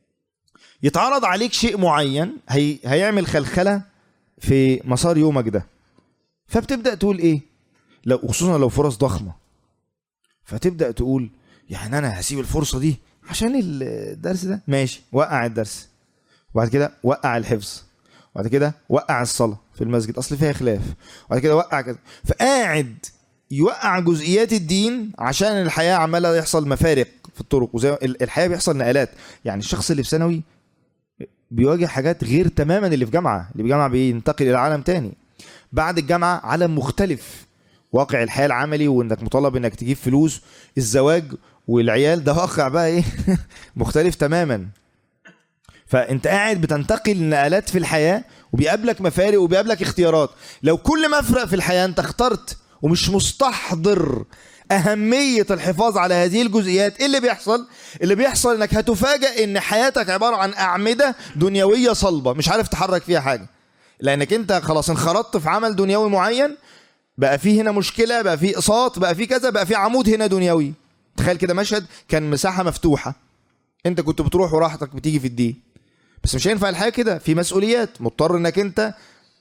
يتعرض عليك شيء معين هي... هيعمل خلخلة في مسار يومك ده فبتبدأ تقول إيه لو خصوصا لو فرص ضخمة فتبدأ تقول يعني أنا هسيب الفرصة دي عشان الدرس ده ماشي وقع الدرس وبعد كده وقع الحفظ وبعد كده وقع الصلاه في المسجد اصل فيها خلاف وبعد كده وقع كذا فقاعد يوقع جزئيات الدين عشان الحياه عماله يحصل مفارق في الطرق وزي ال- الحياه بيحصل نقلات يعني الشخص اللي في ثانوي بيواجه حاجات غير تماما اللي في جامعه اللي في جامعه بينتقل الى عالم تاني بعد الجامعه عالم مختلف واقع الحياه العملي وانك مطالب انك تجيب فلوس الزواج والعيال ده واقع بقى ايه مختلف تماما فانت قاعد بتنتقل نقلات في الحياه وبيقابلك مفارق وبيقابلك اختيارات لو كل مفرق في الحياه انت اخترت ومش مستحضر اهميه الحفاظ على هذه الجزئيات ايه اللي بيحصل اللي بيحصل انك هتفاجئ ان حياتك عباره عن اعمده دنيويه صلبه مش عارف تحرك فيها حاجه لانك انت خلاص انخرطت في عمل دنيوي معين بقى في هنا مشكله بقى في اقساط بقى في كذا بقى في عمود هنا دنيوي تخيل كده مشهد كان مساحه مفتوحه انت كنت بتروح وراحتك بتيجي في الدين بس مش هينفع الحياه كده في مسؤوليات مضطر انك انت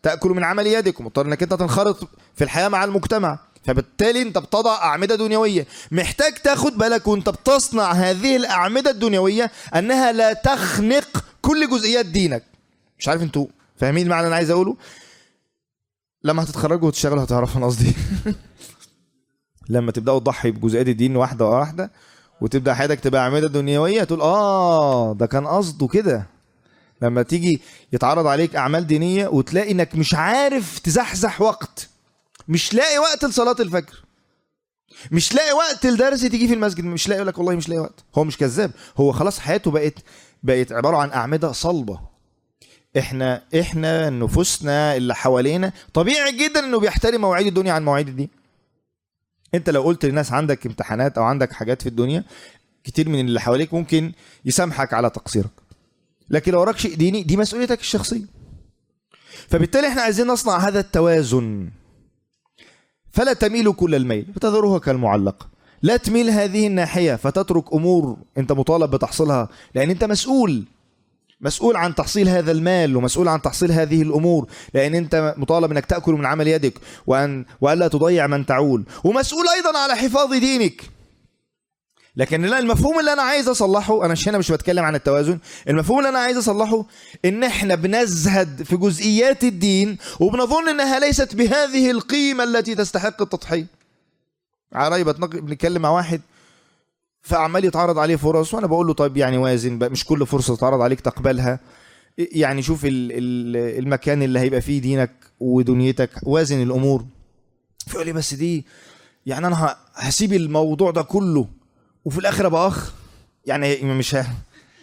تاكل من عمل يدك ومضطر انك انت تنخرط في الحياه مع المجتمع فبالتالي انت بتضع اعمده دنيويه محتاج تاخد بالك وانت بتصنع هذه الاعمده الدنيويه انها لا تخنق كل جزئيات دينك مش عارف انتوا فاهمين المعنى اللي انا عايز اقوله لما هتتخرجوا وتشتغلوا هتعرفوا انا قصدي لما تبداوا تضحي بجزئيات الدين واحده واحده وتبدا حياتك تبقى اعمده دنيويه تقول اه ده كان قصده كده لما تيجي يتعرض عليك اعمال دينيه وتلاقي انك مش عارف تزحزح وقت مش لاقي وقت لصلاه الفجر مش لاقي وقت لدرس تيجي في المسجد مش لاقي يقول لك والله مش لاقي وقت هو مش كذاب هو خلاص حياته بقت بقت عباره عن اعمده صلبه احنا احنا نفوسنا اللي حوالينا طبيعي جدا انه بيحترم مواعيد الدنيا عن مواعيد الدين انت لو قلت للناس عندك امتحانات او عندك حاجات في الدنيا كتير من اللي حواليك ممكن يسامحك على تقصيرك لكن لو وراك شيء ديني دي مسؤوليتك الشخصيه فبالتالي احنا عايزين نصنع هذا التوازن فلا تميل كل الميل فتذرها كالمعلقه لا تميل هذه الناحيه فتترك امور انت مطالب بتحصيلها لان انت مسؤول مسؤول عن تحصيل هذا المال ومسؤول عن تحصيل هذه الامور لان انت مطالب انك تاكل من عمل يدك وان والا تضيع من تعول ومسؤول ايضا على حفاظ دينك لكن لا المفهوم اللي انا عايز اصلحه انا مش هنا مش بتكلم عن التوازن المفهوم اللي انا عايز اصلحه ان احنا بنزهد في جزئيات الدين وبنظن انها ليست بهذه القيمه التي تستحق التضحيه على بتنق- بنتكلم مع واحد فعمال يتعرض عليه فرص وانا بقول له طيب يعني وازن بقى مش كل فرصه تتعرض عليك تقبلها يعني شوف ال- ال- المكان اللي هيبقى فيه دينك ودنيتك وازن الامور فيقول لي بس دي يعني انا ه- هسيب الموضوع ده كله وفي الاخر ابقى اخ يعني مش ه...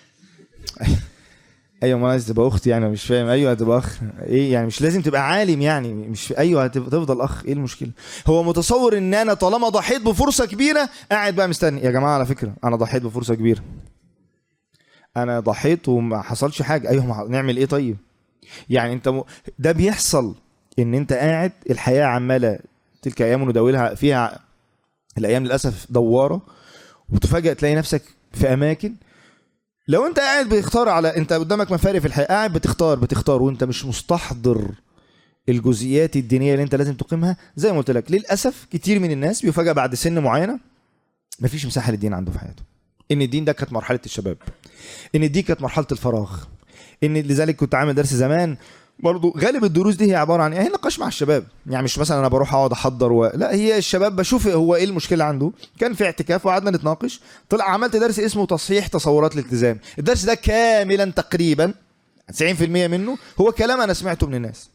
ايوه ما عايز تبقى اختي يعني مش فاهم ايوه هتبقى اخ ايه يعني مش لازم تبقى عالم يعني مش ايوه هتبقى تفضل اخ ايه المشكله هو متصور ان انا طالما ضحيت بفرصه كبيره قاعد بقى مستني يا جماعه على فكره انا ضحيت بفرصه كبيره انا ضحيت وما حصلش حاجه ايوه ما نعمل ايه طيب يعني انت م... ده بيحصل ان انت قاعد الحياه عماله تلك ايام نداولها فيها الايام للاسف دواره وتفاجئ تلاقي نفسك في اماكن لو انت قاعد بتختار على انت قدامك مفارق في الحياه قاعد بتختار بتختار وانت مش مستحضر الجزئيات الدينيه اللي انت لازم تقيمها زي ما قلت لك للاسف كتير من الناس بيفاجئ بعد سن معينه مفيش مساحه للدين عنده في حياته ان الدين ده كانت مرحله الشباب ان دي كانت مرحله الفراغ ان لذلك كنت عامل درس زمان برضو غالب الدروس دي هي عباره عن ايه هي نقاش مع الشباب يعني مش مثلا انا بروح اقعد احضر و... لا هي الشباب بشوف هو ايه المشكله عنده كان في اعتكاف وقعدنا نتناقش طلع عملت درس اسمه تصحيح تصورات الالتزام الدرس ده كاملا تقريبا 90% منه هو كلام انا سمعته من الناس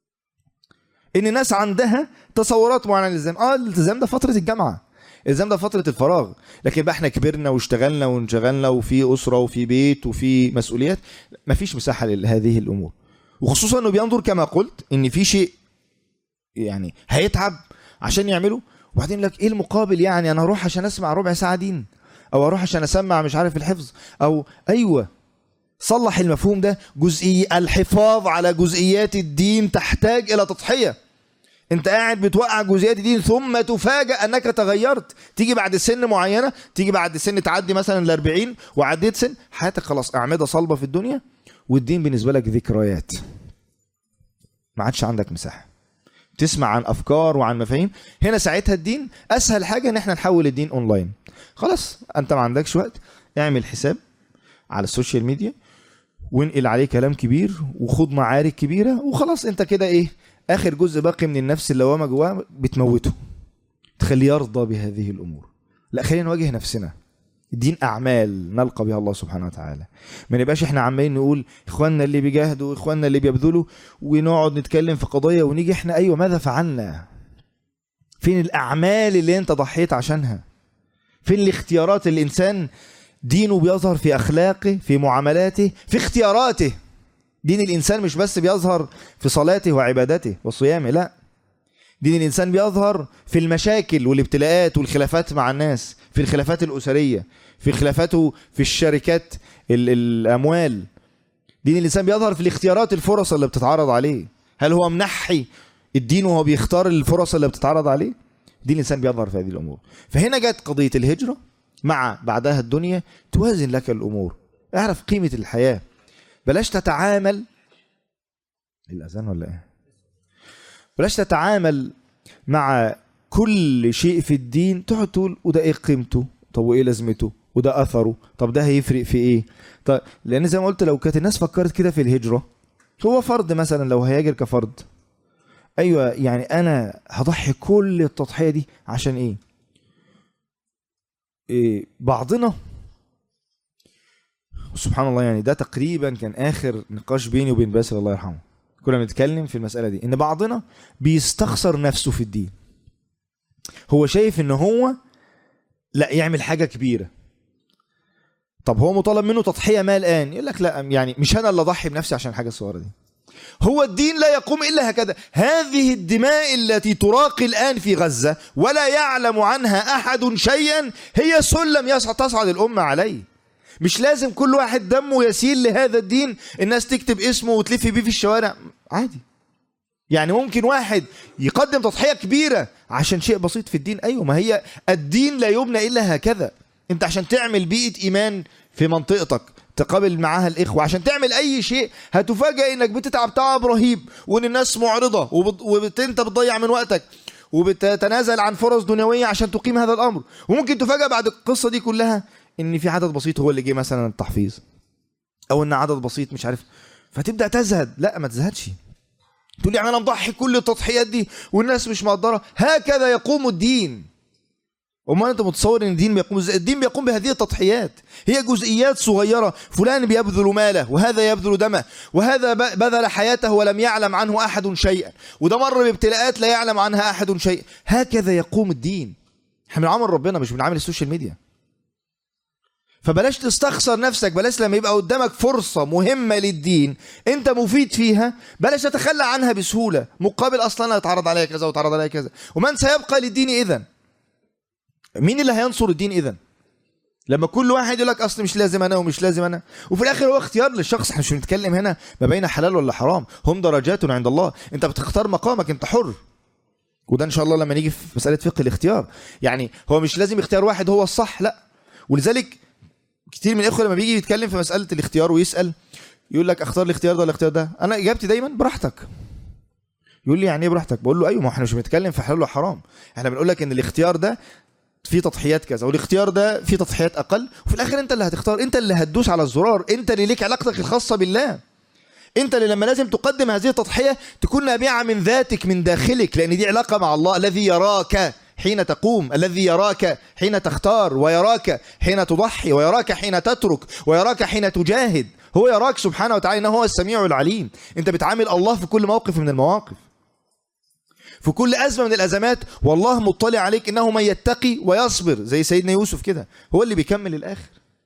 ان الناس عندها تصورات معينه عن الالتزام اه الالتزام ده فتره الجامعه الالتزام ده فتره الفراغ لكن بقى احنا كبرنا واشتغلنا وانشغلنا وفي اسره وفي بيت وفي مسؤوليات مفيش مساحه لهذه الامور وخصوصا انه بينظر كما قلت ان في شيء يعني هيتعب عشان يعمله وبعدين لك ايه المقابل يعني انا اروح عشان اسمع ربع ساعه دين او اروح عشان اسمع مش عارف الحفظ او ايوه صلح المفهوم ده جزئي الحفاظ على جزئيات الدين تحتاج الى تضحيه انت قاعد بتوقع جزئيات الدين ثم تفاجأ انك تغيرت تيجي بعد سن معينه تيجي بعد سن تعدي مثلا ال 40 وعديت سن حياتك خلاص اعمده صلبه في الدنيا والدين بالنسبه لك ذكريات ما عادش عندك مساحه تسمع عن افكار وعن مفاهيم هنا ساعتها الدين اسهل حاجه ان احنا نحول الدين اونلاين خلاص انت ما عندكش وقت اعمل حساب على السوشيال ميديا وانقل عليه كلام كبير وخد معارك كبيره وخلاص انت كده ايه اخر جزء باقي من النفس اللوامه جواه بتموته تخليه يرضى بهذه الامور لا خلينا نواجه نفسنا الدين اعمال نلقى بها الله سبحانه وتعالى ما نبقاش احنا عمالين نقول اخواننا اللي بيجاهدوا اخواننا اللي بيبذلوا ونقعد نتكلم في قضيه ونيجي احنا ايوه ماذا فعلنا فين الاعمال اللي انت ضحيت عشانها فين الاختيارات اللي الانسان دينه بيظهر في اخلاقه في معاملاته في اختياراته دين الانسان مش بس بيظهر في صلاته وعبادته وصيامه لا دين الانسان بيظهر في المشاكل والابتلاءات والخلافات مع الناس في الخلافات الاسريه في خلافاته في الشركات ال- الاموال دين الانسان بيظهر في الاختيارات الفرص اللي بتتعرض عليه هل هو منحي الدين وهو بيختار الفرص اللي بتتعرض عليه دين الانسان بيظهر في هذه الامور فهنا جت قضيه الهجره مع بعدها الدنيا توازن لك الامور اعرف قيمه الحياه بلاش تتعامل الاذان ولا ايه بلاش تتعامل مع كل شيء في الدين تقعد تقول وده ايه قيمته طب وايه لازمته وده اثره طب ده هيفرق في ايه طب لان زي ما قلت لو كانت الناس فكرت كده في الهجره هو فرد مثلا لو هيهاجر كفرد ايوه يعني انا هضحي كل التضحيه دي عشان ايه, إيه بعضنا سبحان الله يعني ده تقريبا كان اخر نقاش بيني وبين باسل الله يرحمه كنا بنتكلم في المساله دي ان بعضنا بيستخسر نفسه في الدين هو شايف ان هو لا يعمل حاجه كبيره طب هو مطالب منه تضحيه ما الان يقول لك لا يعني مش انا اللي اضحي بنفسي عشان الحاجه الصغيره دي هو الدين لا يقوم الا هكذا هذه الدماء التي تراقي الان في غزه ولا يعلم عنها احد شيئا هي سلم يصعد تصعد الامه عليه مش لازم كل واحد دمه يسيل لهذا الدين الناس تكتب اسمه وتلف بيه في الشوارع عادي يعني ممكن واحد يقدم تضحيه كبيره عشان شيء بسيط في الدين ايوه ما هي الدين لا يبنى الا هكذا انت عشان تعمل بيئه ايمان في منطقتك تقابل معاها الاخوه عشان تعمل اي شيء هتفاجئ انك بتتعب تعب رهيب وان الناس معرضه وبت... وبت... انت بتضيع من وقتك وبتتنازل عن فرص دنيويه عشان تقيم هذا الامر وممكن تفاجئ بعد القصه دي كلها ان في عدد بسيط هو اللي جه مثلا التحفيظ او ان عدد بسيط مش عارف فتبدا تزهد لا ما تزهدش تقول يعني انا مضحي كل التضحيات دي والناس مش مقدره هكذا يقوم الدين امال انت متصور ان الدين بيقوم ازاي الدين بيقوم بهذه التضحيات هي جزئيات صغيره فلان بيبذل ماله وهذا يبذل دمه وهذا بذل حياته ولم يعلم عنه احد شيئا وده مر بابتلاءات لا يعلم عنها احد شيئا هكذا يقوم الدين احنا بنعامل ربنا مش بنعامل السوشيال ميديا فبلاش تستخسر نفسك بلاش لما يبقى قدامك فرصة مهمة للدين انت مفيد فيها بلاش تتخلى عنها بسهولة مقابل اصلا انا اتعرض عليا كذا واتعرض عليا كذا ومن سيبقى للدين اذا مين اللي هينصر الدين اذا لما كل واحد يقول لك اصل مش لازم انا ومش لازم انا وفي الاخر هو اختيار للشخص احنا مش بنتكلم هنا ما بين حلال ولا حرام هم درجات عند الله انت بتختار مقامك انت حر وده ان شاء الله لما نيجي في مساله فقه الاختيار يعني هو مش لازم اختيار واحد هو الصح لا ولذلك كتير من الاخوه لما بيجي يتكلم في مساله الاختيار ويسال يقول لك اختار الاختيار ده ولا الاختيار ده انا اجابتي دايما براحتك يقول لي يعني ايه براحتك بقول له ايوه ما احنا مش بنتكلم في حلال وحرام احنا بنقول لك ان الاختيار ده في تضحيات كذا والاختيار ده في تضحيات اقل وفي الاخر انت اللي هتختار انت اللي هتدوس على الزرار انت اللي ليك علاقتك الخاصه بالله انت اللي لما لازم تقدم هذه التضحيه تكون نابعه من ذاتك من داخلك لان دي علاقه مع الله الذي يراك حين تقوم الذي يراك حين تختار ويراك حين تضحي ويراك حين تترك ويراك حين تجاهد هو يراك سبحانه وتعالى انه هو السميع العليم انت بتعامل الله في كل موقف من المواقف في كل أزمة من الأزمات والله مطلع عليك إنه من يتقي ويصبر زي سيدنا يوسف كده هو اللي بيكمل الآخر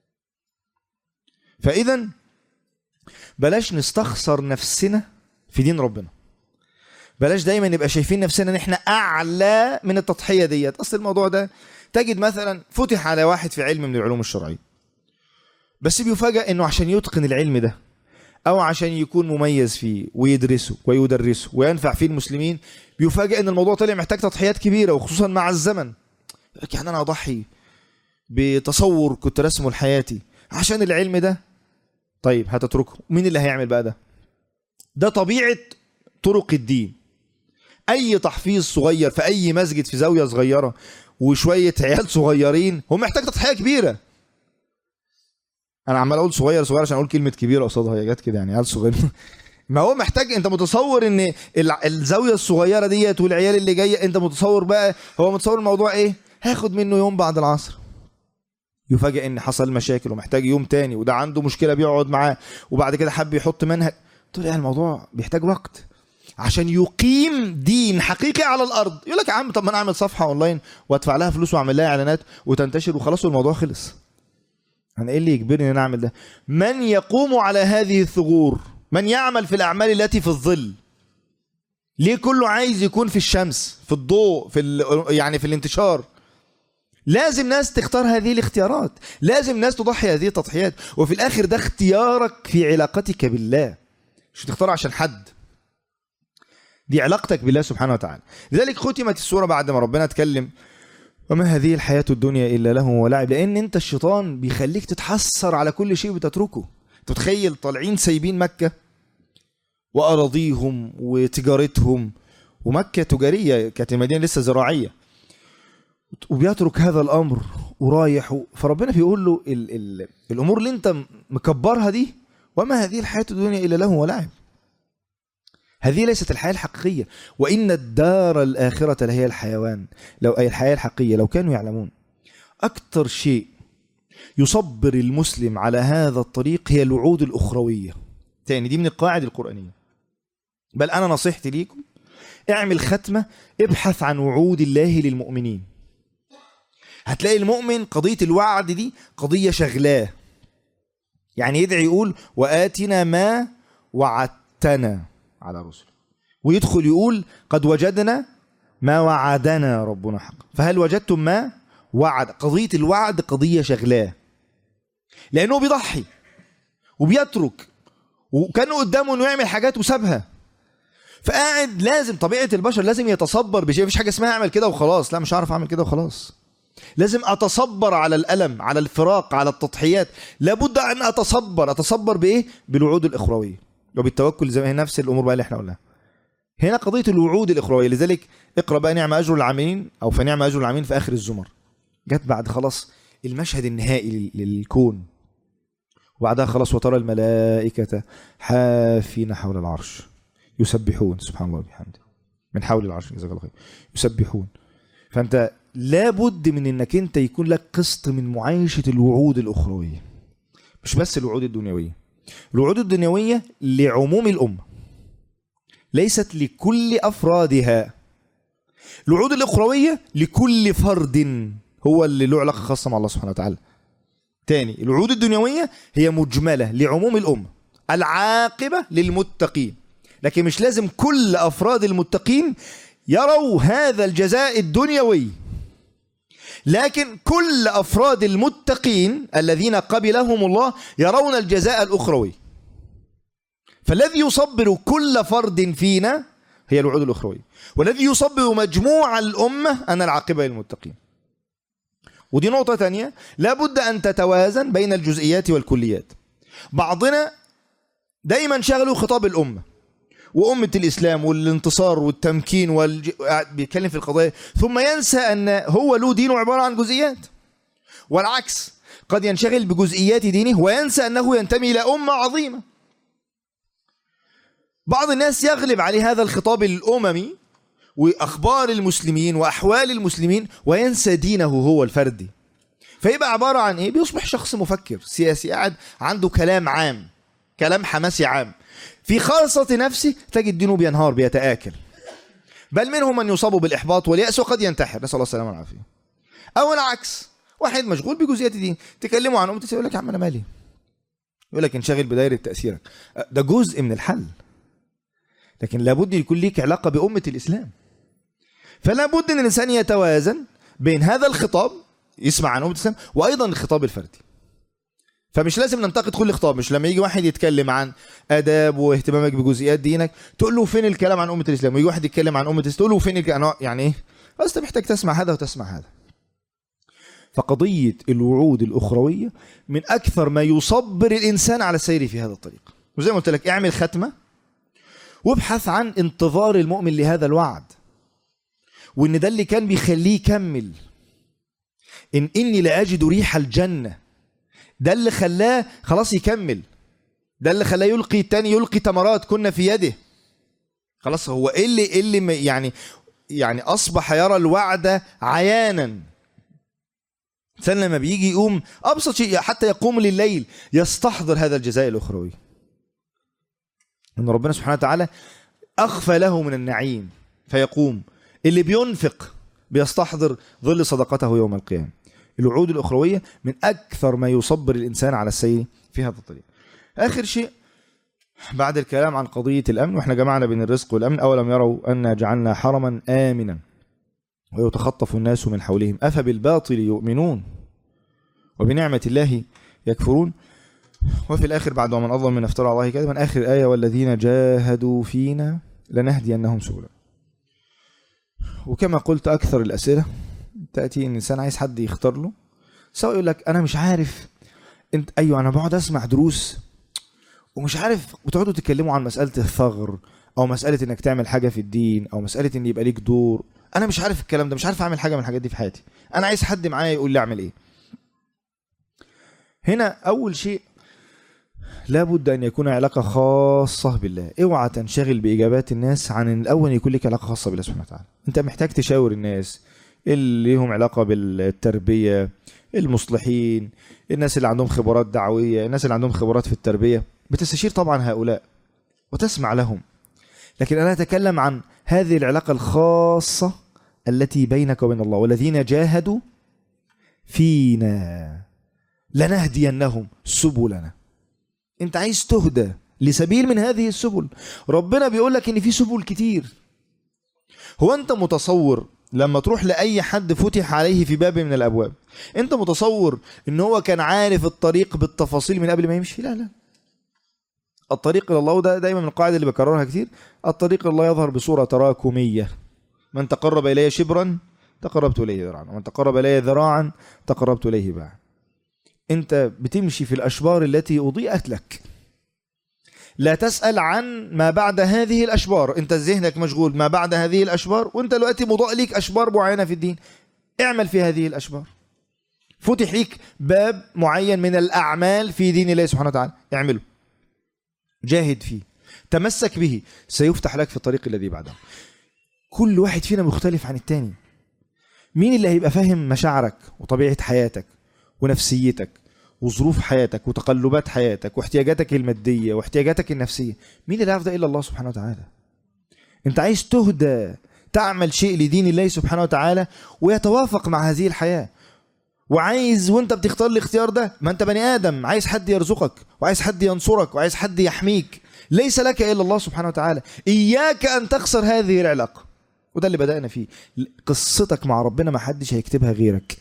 فإذا بلاش نستخسر نفسنا في دين ربنا بلاش دايما نبقى شايفين نفسنا ان احنا اعلى من التضحيه ديت اصل الموضوع ده تجد مثلا فتح على واحد في علم من العلوم الشرعيه بس بيفاجئ انه عشان يتقن العلم ده او عشان يكون مميز فيه ويدرسه ويدرسه وينفع فيه المسلمين بيفاجئ ان الموضوع طلع محتاج تضحيات كبيره وخصوصا مع الزمن يعني انا اضحي بتصور كنت رسمه لحياتي عشان العلم ده طيب هتتركه مين اللي هيعمل بقى ده ده طبيعه طرق الدين اي تحفيظ صغير في اي مسجد في زاويه صغيره وشويه عيال صغيرين هو محتاج تضحيه كبيره انا عمال اقول صغير صغير عشان اقول كلمه كبيره قصادها هي جت كده يعني عيال صغير ما هو محتاج انت متصور ان الزاويه الصغيره ديت والعيال اللي جايه انت متصور بقى هو متصور الموضوع ايه هاخد منه يوم بعد العصر يفاجئ ان حصل مشاكل ومحتاج يوم تاني وده عنده مشكله بيقعد معاه وبعد كده حب يحط منهج قلت له الموضوع بيحتاج وقت عشان يقيم دين حقيقي على الارض يقول لك يا عم طب ما انا اعمل صفحه اونلاين وادفع لها فلوس واعمل لها اعلانات وتنتشر وخلاص والموضوع خلص انا ايه اللي يجبرني ان اعمل ده من يقوم على هذه الثغور من يعمل في الاعمال التي في الظل ليه كله عايز يكون في الشمس في الضوء في يعني في الانتشار لازم ناس تختار هذه الاختيارات لازم ناس تضحي هذه التضحيات وفي الاخر ده اختيارك في علاقتك بالله مش تختار عشان حد دي علاقتك بالله سبحانه وتعالى لذلك ختمت السورة بعد ما ربنا اتكلم وما هذه الحياة الدنيا إلا له ولعب لأن أنت الشيطان بيخليك تتحسر على كل شيء بتتركه تتخيل طالعين سايبين مكة وأراضيهم وتجارتهم ومكة تجارية كانت المدينة لسه زراعية وبيترك هذا الأمر ورايح و- فربنا بيقول له ال ال الأمور اللي أنت مكبرها دي وما هذه الحياة الدنيا إلا له ولعب هذه ليست الحياة الحقيقية وإن الدار الآخرة لهي الحيوان لو أي الحياة الحقيقية لو كانوا يعلمون أكثر شيء يصبر المسلم على هذا الطريق هي الوعود الأخروية تاني دي من القواعد القرآنية بل أنا نصيحتي ليكم اعمل ختمة ابحث عن وعود الله للمؤمنين هتلاقي المؤمن قضية الوعد دي قضية شغلاه يعني يدعي يقول وآتنا ما وعدتنا على رسل ويدخل يقول قد وجدنا ما وعدنا ربنا حقا فهل وجدتم ما وعد قضية الوعد قضية شغلاه لأنه بيضحي وبيترك وكان قدامه انه يعمل حاجات وسابها فقاعد لازم طبيعه البشر لازم يتصبر بشيء مفيش حاجه اسمها اعمل كده وخلاص لا مش هعرف اعمل كده وخلاص لازم اتصبر على الالم على الفراق على التضحيات لابد ان اتصبر اتصبر بايه بالوعود الاخرويه وبالتوكل زي ما هي نفس الامور بقى اللي احنا قلناها هنا قضيه الوعود الاخرويه لذلك اقرا بقى نعم اجر العاملين او فنعم اجر العاملين في اخر الزمر جت بعد خلاص المشهد النهائي لل- للكون وبعدها خلاص وترى الملائكة حافين حول العرش يسبحون سبحان الله وبحمده من حول العرش جزاك الله خير يسبحون فأنت لابد من انك انت يكون لك قسط من معايشة الوعود الأخروية مش بس الوعود الدنيوية الوعود الدنيوية لعموم الأمة ليست لكل أفرادها الوعود الأخروية لكل فرد هو اللي له علاقة خاصة مع الله سبحانه وتعالى تاني الوعود الدنيوية هي مجملة لعموم الأمة العاقبة للمتقين لكن مش لازم كل أفراد المتقين يروا هذا الجزاء الدنيوي لكن كل أفراد المتقين الذين قبلهم الله يرون الجزاء الأخروي فالذي يصبر كل فرد فينا هي الوعود الأخروية والذي يصبر مجموع الأمة أن العاقبة للمتقين ودي نقطة تانية لابد أن تتوازن بين الجزئيات والكليات بعضنا دايما شغلوا خطاب الأمة وأمة الإسلام والانتصار والتمكين والج... قاعد بيتكلم في القضايا ثم ينسى أن هو له دينه عبارة عن جزئيات والعكس قد ينشغل بجزئيات دينه وينسى أنه ينتمي إلى أمة عظيمة بعض الناس يغلب عليه هذا الخطاب الأممي واخبار المسلمين واحوال المسلمين وينسى دينه هو الفردي فيبقى عباره عن ايه بيصبح شخص مفكر سياسي قاعد عنده كلام عام كلام حماسي عام في خاصة نفسه تجد دينه بينهار بيتآكل بل منهم من يصاب بالإحباط واليأس وقد ينتحر نسأل الله السلامة والعافية أو العكس واحد مشغول بجزئيات الدين تكلموا عن أمتي يقول لك يا عم أنا مالي يقول لك انشغل بدايرة تأثيرك ده جزء من الحل لكن لابد يكون ليك علاقة بأمة الإسلام فلا بد ان الانسان يتوازن بين هذا الخطاب يسمع عن امه الاسلام وايضا الخطاب الفردي فمش لازم ننتقد كل خطاب مش لما يجي واحد يتكلم عن اداب واهتمامك بجزئيات دينك تقول له فين الكلام عن امه الاسلام ويجي واحد يتكلم عن امه الاسلام تقول له فين الكلام يعني ايه بس انت محتاج تسمع هذا وتسمع هذا فقضيه الوعود الاخرويه من اكثر ما يصبر الانسان على السير في هذا الطريق وزي ما قلت لك اعمل ختمه وابحث عن انتظار المؤمن لهذا الوعد وان ده اللي كان بيخليه يكمل ان اني لاجد ريح الجنه ده اللي خلاه خلاص يكمل ده اللي خلاه يلقي التاني يلقي تمرات كنا في يده خلاص هو ايه اللي إيه اللي م- يعني يعني اصبح يرى الوعد عيانا الانسان لما بيجي يقوم ابسط شيء حتى يقوم لليل يستحضر هذا الجزاء الاخروي ان ربنا سبحانه وتعالى اخفى له من النعيم فيقوم اللي بينفق بيستحضر ظل صدقته يوم القيامة الوعود الأخروية من أكثر ما يصبر الإنسان على السير في هذا الطريق آخر شيء بعد الكلام عن قضية الأمن وإحنا جمعنا بين الرزق والأمن أولم يروا أن جعلنا حرما آمنا ويتخطف الناس من حولهم أفبالباطل يؤمنون وبنعمة الله يكفرون وفي الآخر بعد ومن أظلم من افترى على الله كذبا آخر آية والذين جاهدوا فينا لنهدينهم سبلا وكما قلت اكثر الاسئله تاتي ان الانسان عايز حد يختار له سواء يقول لك انا مش عارف انت ايوه انا بقعد اسمع دروس ومش عارف بتقعدوا تتكلموا عن مساله الثغر او مساله انك تعمل حاجه في الدين او مساله ان يبقى ليك دور انا مش عارف الكلام ده مش عارف اعمل حاجه من الحاجات دي في حياتي انا عايز حد معايا يقول لي اعمل ايه هنا اول شيء لابد ان يكون علاقه خاصه بالله اوعى تنشغل باجابات الناس عن ان الاول يكون لك علاقه خاصه بالله سبحانه وتعالى انت محتاج تشاور الناس اللي لهم علاقه بالتربيه المصلحين الناس اللي عندهم خبرات دعويه الناس اللي عندهم خبرات في التربيه بتستشير طبعا هؤلاء وتسمع لهم لكن انا اتكلم عن هذه العلاقه الخاصه التي بينك وبين الله والذين جاهدوا فينا لنهدينهم سبلنا انت عايز تهدى لسبيل من هذه السبل ربنا بيقول لك ان في سبل كتير هو انت متصور لما تروح لاي حد فتح عليه في باب من الابواب انت متصور ان هو كان عارف الطريق بالتفاصيل من قبل ما يمشي لا لا الطريق الى الله وده دايما من القاعده اللي بكررها كتير الطريق الى الله يظهر بصوره تراكميه من تقرب الي شبرا تقربت اليه ذراعا ومن تقرب الي ذراعا تقربت اليه باعا انت بتمشي في الاشبار التي اضيئت لك لا تسأل عن ما بعد هذه الأشبار أنت ذهنك مشغول ما بعد هذه الأشبار وأنت دلوقتي مضاء ليك أشبار معينة في الدين اعمل في هذه الأشبار فتح ليك باب معين من الأعمال في دين الله سبحانه وتعالى اعمله جاهد فيه تمسك به سيفتح لك في الطريق الذي بعده كل واحد فينا مختلف عن التاني مين اللي هيبقى فاهم مشاعرك وطبيعة حياتك ونفسيتك وظروف حياتك وتقلبات حياتك واحتياجاتك المادية واحتياجاتك النفسية مين اللي يعرف ده إلا الله سبحانه وتعالى انت عايز تهدى تعمل شيء لدين الله سبحانه وتعالى ويتوافق مع هذه الحياة وعايز وانت بتختار الاختيار ده ما انت بني ادم عايز حد يرزقك وعايز حد ينصرك وعايز حد يحميك ليس لك الا الله سبحانه وتعالى اياك ان تخسر هذه العلاقه وده اللي بدانا فيه قصتك مع ربنا ما حدش هيكتبها غيرك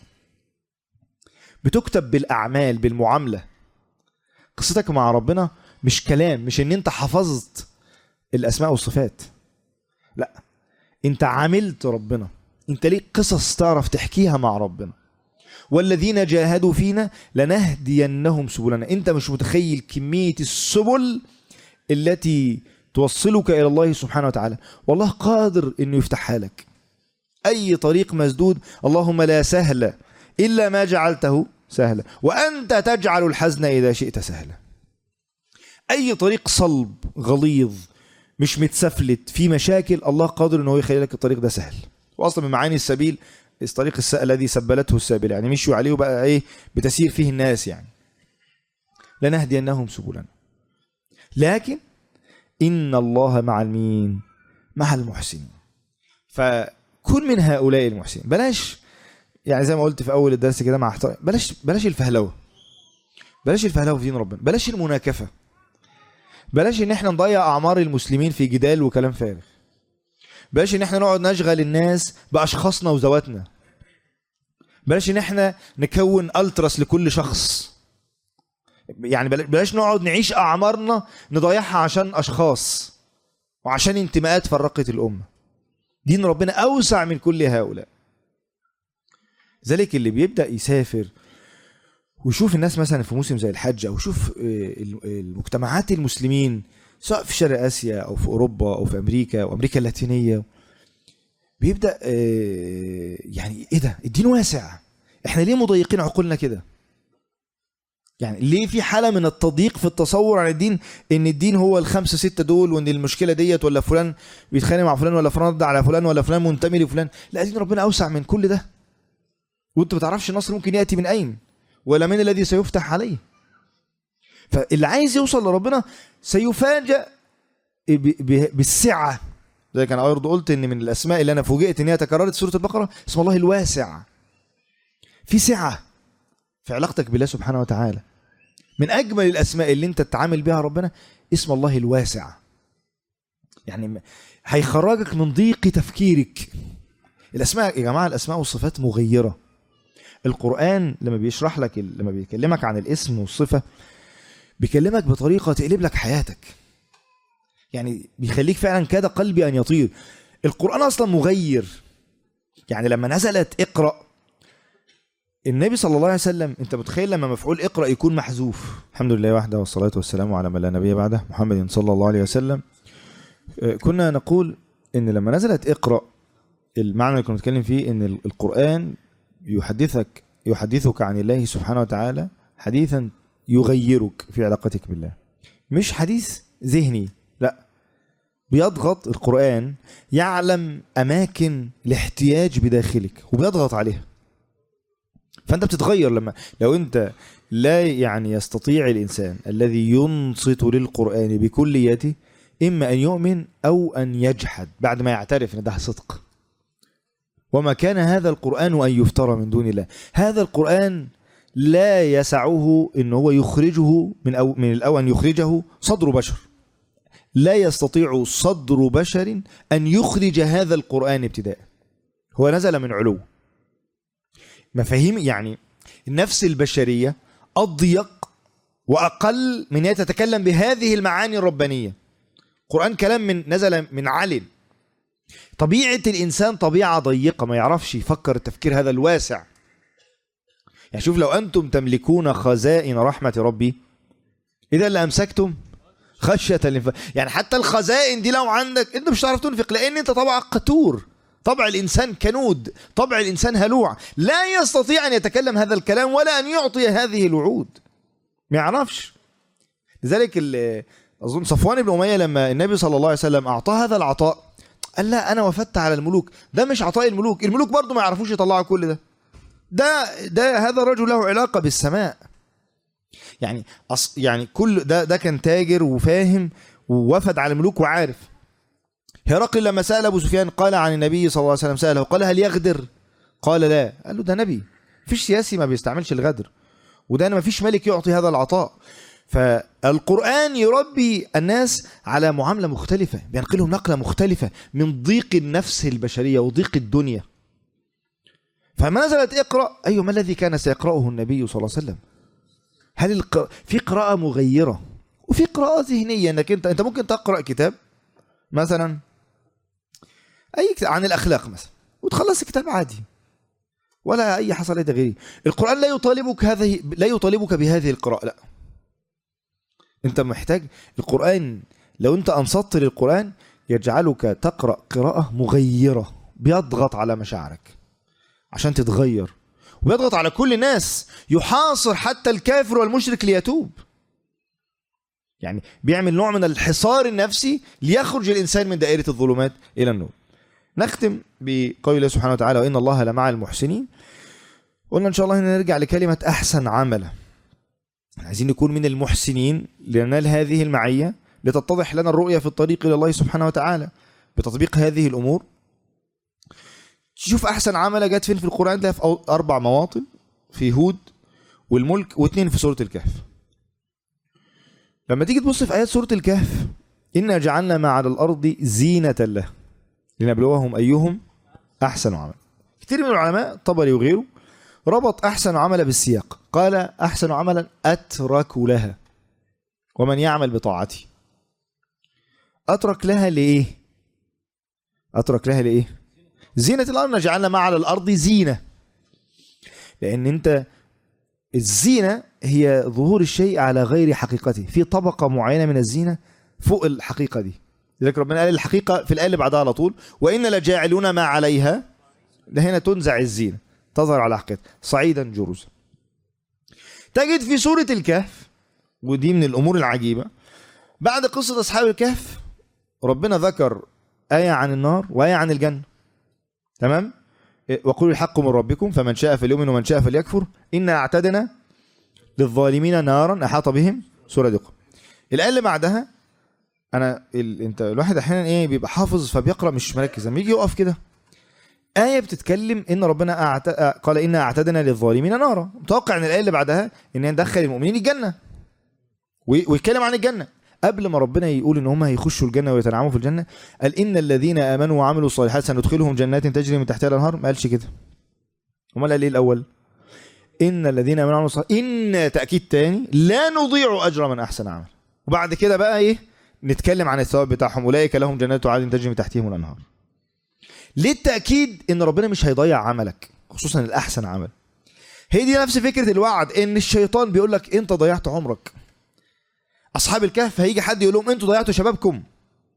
بتكتب بالاعمال بالمعامله قصتك مع ربنا مش كلام مش ان انت حفظت الاسماء والصفات لا انت عاملت ربنا انت ليك قصص تعرف تحكيها مع ربنا والذين جاهدوا فينا لنهدينهم سبلنا انت مش متخيل كمية السبل التي توصلك الى الله سبحانه وتعالى والله قادر انه يفتحها لك اي طريق مسدود اللهم لا سهل الا ما جعلته سهلا وانت تجعل الحزن اذا شئت سهلا اي طريق صلب غليظ مش متسفلت في مشاكل الله قادر ان هو يخلي لك الطريق ده سهل واصلا من معاني السبيل طريق الس... الذي سبلته السابل يعني مشوا عليه وبقى ايه بتسير فيه الناس يعني لنهدينهم سبلنا لكن ان الله مع المين مع المحسنين فكن من هؤلاء المحسنين بلاش يعني زي ما قلت في اول الدرس كده مع احترام بلاش بلاش الفهلوه بلاش الفهلوه في دين ربنا بلاش المناكفه بلاش ان احنا نضيع اعمار المسلمين في جدال وكلام فارغ بلاش ان احنا نقعد نشغل الناس باشخاصنا وذواتنا بلاش ان احنا نكون التراس لكل شخص يعني بلاش نقعد نعيش اعمارنا نضيعها عشان اشخاص وعشان انتماءات فرقت الامه دين ربنا اوسع من كل هؤلاء ذلك اللي بيبدا يسافر ويشوف الناس مثلا في موسم زي الحج او يشوف المجتمعات المسلمين سواء في شرق اسيا او في اوروبا او في امريكا او امريكا اللاتينيه بيبدا يعني ايه ده الدين واسع احنا ليه مضيقين عقولنا كده يعني ليه في حاله من التضييق في التصور عن الدين ان الدين هو الخمسه سته دول وان المشكله ديت ولا فلان بيتخانق مع فلان ولا فلان رد على فلان ولا فلان منتمي لفلان لا دين ربنا اوسع من كل ده وانت ما تعرفش النصر ممكن ياتي من اين ولا من الذي سيفتح عليه فاللي عايز يوصل لربنا سيفاجأ بالسعة زي كان برضه قلت ان من الاسماء اللي انا فوجئت ان هي تكررت في سوره البقره اسم الله الواسع في سعه في علاقتك بالله سبحانه وتعالى من اجمل الاسماء اللي انت تتعامل بها ربنا اسم الله الواسع يعني هيخرجك من ضيق تفكيرك الاسماء يا جماعه الاسماء والصفات مغيره القران لما بيشرح لك لما بيكلمك عن الاسم والصفه بيكلمك بطريقه تقلب لك حياتك يعني بيخليك فعلا كاد قلبي ان يطير القران اصلا مغير يعني لما نزلت اقرا النبي صلى الله عليه وسلم انت متخيل لما مفعول اقرا يكون محذوف الحمد لله وحده والصلاه والسلام على من لا نبي بعده محمد صلى الله عليه وسلم آه، كنا نقول ان لما نزلت اقرا المعنى اللي كنا بنتكلم فيه ان ال- القران يحدثك يحدثك عن الله سبحانه وتعالى حديثا يغيرك في علاقتك بالله مش حديث ذهني لا بيضغط القران يعلم اماكن الاحتياج بداخلك وبيضغط عليها فانت بتتغير لما لو انت لا يعني يستطيع الانسان الذي ينصت للقران بكليته اما ان يؤمن او ان يجحد بعد ما يعترف ان ده صدق وما كان هذا القران ان يفترى من دون الله هذا القران لا يسعه ان هو يخرجه من أو من الاول ان يخرجه صدر بشر لا يستطيع صدر بشر ان يخرج هذا القران ابتداء هو نزل من علو مفاهيم يعني النفس البشريه اضيق واقل من ان تتكلم بهذه المعاني الربانيه القران كلام من نزل من عل طبيعه الانسان طبيعه ضيقه ما يعرفش يفكر التفكير هذا الواسع يعني شوف لو انتم تملكون خزائن رحمه ربي اذا لامسكتم خشيه الانفاق يعني حتى الخزائن دي لو عندك انت مش هتعرف تنفق لان انت طبعك قتور طبع الانسان كنود طبع الانسان هلوع لا يستطيع ان يتكلم هذا الكلام ولا ان يعطي هذه الوعود ما يعرفش لذلك ال- اظن صفوان بن اميه لما النبي صلى الله عليه وسلم اعطاه هذا العطاء قال لا انا وفدت على الملوك ده مش عطاء الملوك الملوك برضو ما يعرفوش يطلعوا كل ده ده ده هذا الرجل له علاقه بالسماء يعني أص يعني كل ده ده كان تاجر وفاهم ووفد على الملوك وعارف هرقل لما سال ابو سفيان قال عن النبي صلى الله عليه وسلم ساله قال هل يغدر قال لا قال له ده نبي مفيش سياسي ما بيستعملش الغدر وده ما فيش ملك يعطي هذا العطاء فالقرآن يربي الناس على معاملة مختلفة بينقلهم نقلة مختلفة من ضيق النفس البشرية وضيق الدنيا فما نزلت اقرأ أيوة ما الذي كان سيقرأه النبي صلى الله عليه وسلم هل الق... في قراءة مغيرة وفي قراءة ذهنية انك انت انت ممكن تقرأ كتاب مثلا اي كتاب عن الاخلاق مثلا وتخلص كتاب عادي ولا اي حصل اي تغيير القرآن لا يطالبك هذه لا يطالبك بهذه القراءة لا انت محتاج القرآن لو انت انصت للقرآن يجعلك تقرأ قراءة مغيرة بيضغط على مشاعرك عشان تتغير وبيضغط على كل الناس يحاصر حتى الكافر والمشرك ليتوب يعني بيعمل نوع من الحصار النفسي ليخرج الإنسان من دائرة الظلمات إلى النور نختم بقول الله سبحانه وتعالى وإن الله لمع المحسنين قلنا إن شاء الله هنا نرجع لكلمة أحسن عملا عايزين نكون من المحسنين لننال هذه المعية لتتضح لنا الرؤية في الطريق إلى الله سبحانه وتعالى بتطبيق هذه الأمور شوف أحسن عملة جت فين في القرآن ده في أو- أربع مواطن في هود والملك واثنين في سورة الكهف لما تيجي تبص في آيات سورة الكهف إنا جعلنا ما على الأرض زينة له لنبلوهم أيهم أحسن عمل كتير من العلماء طبري وغيره ربط أحسن عملا بالسياق قال أحسن عملا أترك لها ومن يعمل بطاعتي أترك لها لإيه أترك لها لإيه زينة الأرض جعلنا ما على الأرض زينة لأن أنت الزينة هي ظهور الشيء على غير حقيقته في طبقة معينة من الزينة فوق الحقيقة دي لذلك ربنا قال الحقيقة في الآية اللي بعدها على طول وإن لجاعلون ما عليها ده هنا تنزع الزينة تظهر على حقيقتها صعيدا جرزا تجد في سورة الكهف ودي من الأمور العجيبة بعد قصة أصحاب الكهف ربنا ذكر آية عن النار وآية عن الجنة تمام وقولوا الحق من ربكم فمن شاء فليؤمن ومن شاء فليكفر إنا أعتدنا للظالمين نارا أحاط بهم سورة الآية اللي بعدها أنا ال... أنت الواحد أحيانا إيه بيبقى حافظ فبيقرأ مش مركز لما يجي يقف كده آية بتتكلم إن ربنا أعت... قال إنا أعتدنا للظالمين نارا متوقع إن الآية اللي بعدها إن ندخل المؤمنين الجنة وي- ويتكلم عن الجنة قبل ما ربنا يقول ان هم هيخشوا الجنه ويتنعموا في الجنه قال ان الذين امنوا وعملوا الصالحات سندخلهم جنات تجري من تحتها الانهار ما قالش كده امال قال ايه الاول ان الذين امنوا وعملوا الصالحات ان تاكيد تاني لا نضيع اجر من احسن عمل وبعد كده بقى ايه نتكلم عن الثواب بتاعهم اولئك لهم جنات عدن تجري من تحتهم الانهار ليه التاكيد ان ربنا مش هيضيع عملك خصوصا الاحسن عمل هي دي نفس فكره الوعد ان الشيطان بيقول لك انت ضيعت عمرك اصحاب الكهف هيجي حد يقول لهم انتوا ضيعتوا شبابكم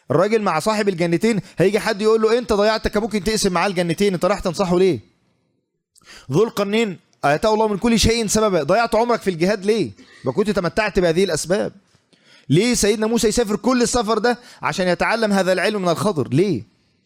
الراجل مع صاحب الجنتين هيجي حد يقول له انت ضيعت كان ممكن تقسم معاه الجنتين انت رايح تنصحه ليه ذو القرنين اتاه الله من كل شيء سببا ضيعت عمرك في الجهاد ليه ما كنت تمتعت بهذه الاسباب ليه سيدنا موسى يسافر كل السفر ده عشان يتعلم هذا العلم من الخضر ليه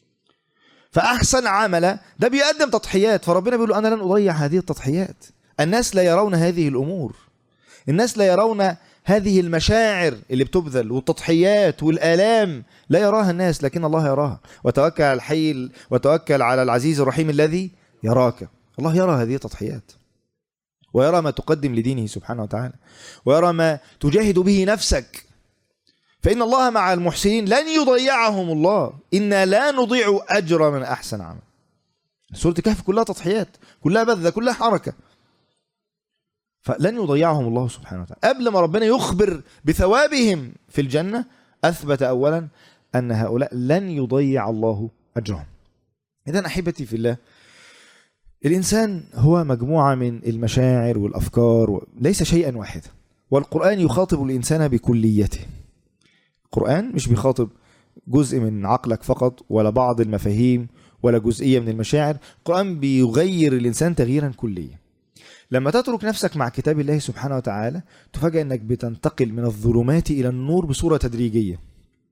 فاحسن عمل ده بيقدم تضحيات فربنا بيقول له انا لن اضيع هذه التضحيات الناس لا يرون هذه الامور الناس لا يرون هذه المشاعر اللي بتبذل والتضحيات والآلام لا يراها الناس لكن الله يراها وتوكل على الحي وتوكل على العزيز الرحيم الذي يراك الله يرى هذه التضحيات ويرى ما تقدم لدينه سبحانه وتعالى ويرى ما تجاهد به نفسك فإن الله مع المحسنين لن يضيعهم الله إنا لا نضيع أجر من أحسن عمل سورة الكهف كلها تضحيات كلها بذة كلها حركة فلن يضيعهم الله سبحانه وتعالى قبل ما ربنا يخبر بثوابهم في الجنة أثبت أولا أن هؤلاء لن يضيع الله أجرهم إذا أحبتي في الله الإنسان هو مجموعة من المشاعر والأفكار ليس شيئا واحدا والقرآن يخاطب الإنسان بكليته القرآن مش بيخاطب جزء من عقلك فقط ولا بعض المفاهيم ولا جزئية من المشاعر القرآن بيغير الإنسان تغييرا كليا لما تترك نفسك مع كتاب الله سبحانه وتعالى تفاجأ أنك بتنتقل من الظلمات إلى النور بصورة تدريجية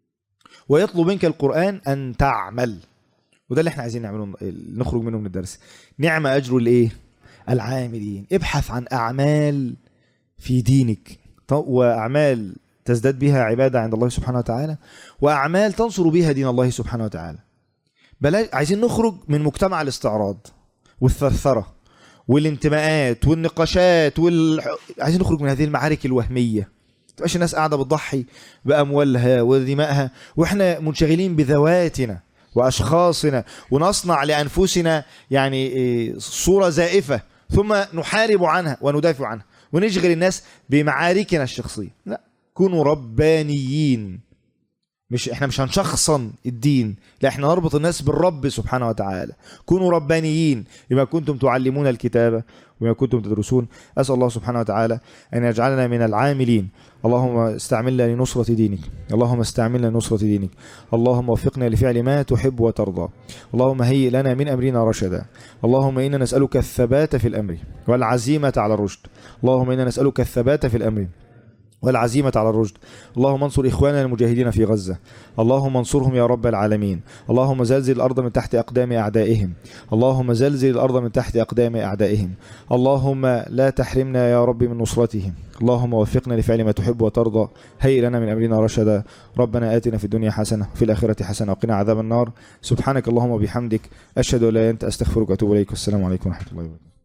ويطلب منك القرآن أن تعمل وده اللي احنا عايزين نعمله نخرج منه من الدرس نعم أجر الإيه العاملين ابحث عن أعمال في دينك وأعمال تزداد بها عبادة عند الله سبحانه وتعالى وأعمال تنصر بها دين الله سبحانه وتعالى بلا عايزين نخرج من مجتمع الاستعراض والثرثرة والانتماءات والنقاشات وال... عايزين نخرج من هذه المعارك الوهمية تبقاش الناس قاعدة بتضحي بأموالها ودمائها وإحنا منشغلين بذواتنا وأشخاصنا ونصنع لأنفسنا يعني صورة زائفة ثم نحارب عنها وندافع عنها ونشغل الناس بمعاركنا الشخصية لا كونوا ربانيين مش احنا مش هنشخصن الدين لا احنا نربط الناس بالرب سبحانه وتعالى كونوا ربانيين بما كنتم تعلمون الكتاب وما كنتم تدرسون اسال الله سبحانه وتعالى ان يجعلنا من العاملين اللهم استعملنا لنصرة دينك اللهم استعملنا لنصرة دينك اللهم وفقنا لفعل ما تحب وترضى اللهم هيئ لنا من أمرنا رشدا اللهم إنا نسألك الثبات في الأمر والعزيمة على الرشد اللهم إنا نسألك الثبات في الأمر والعزيمة على الرشد اللهم انصر إخواننا المجاهدين في غزة اللهم انصرهم يا رب العالمين اللهم زلزل الأرض من تحت أقدام أعدائهم اللهم زلزل الأرض من تحت أقدام أعدائهم اللهم لا تحرمنا يا رب من نصرتهم اللهم وفقنا لفعل ما تحب وترضى هيئ لنا من أمرنا رشدا ربنا آتنا في الدنيا حسنة وفي الآخرة حسنة وقنا عذاب النار سبحانك اللهم وبحمدك أشهد أن لا إله إلا أنت أستغفرك وأتوب إليك والسلام عليكم ورحمة الله وبركاته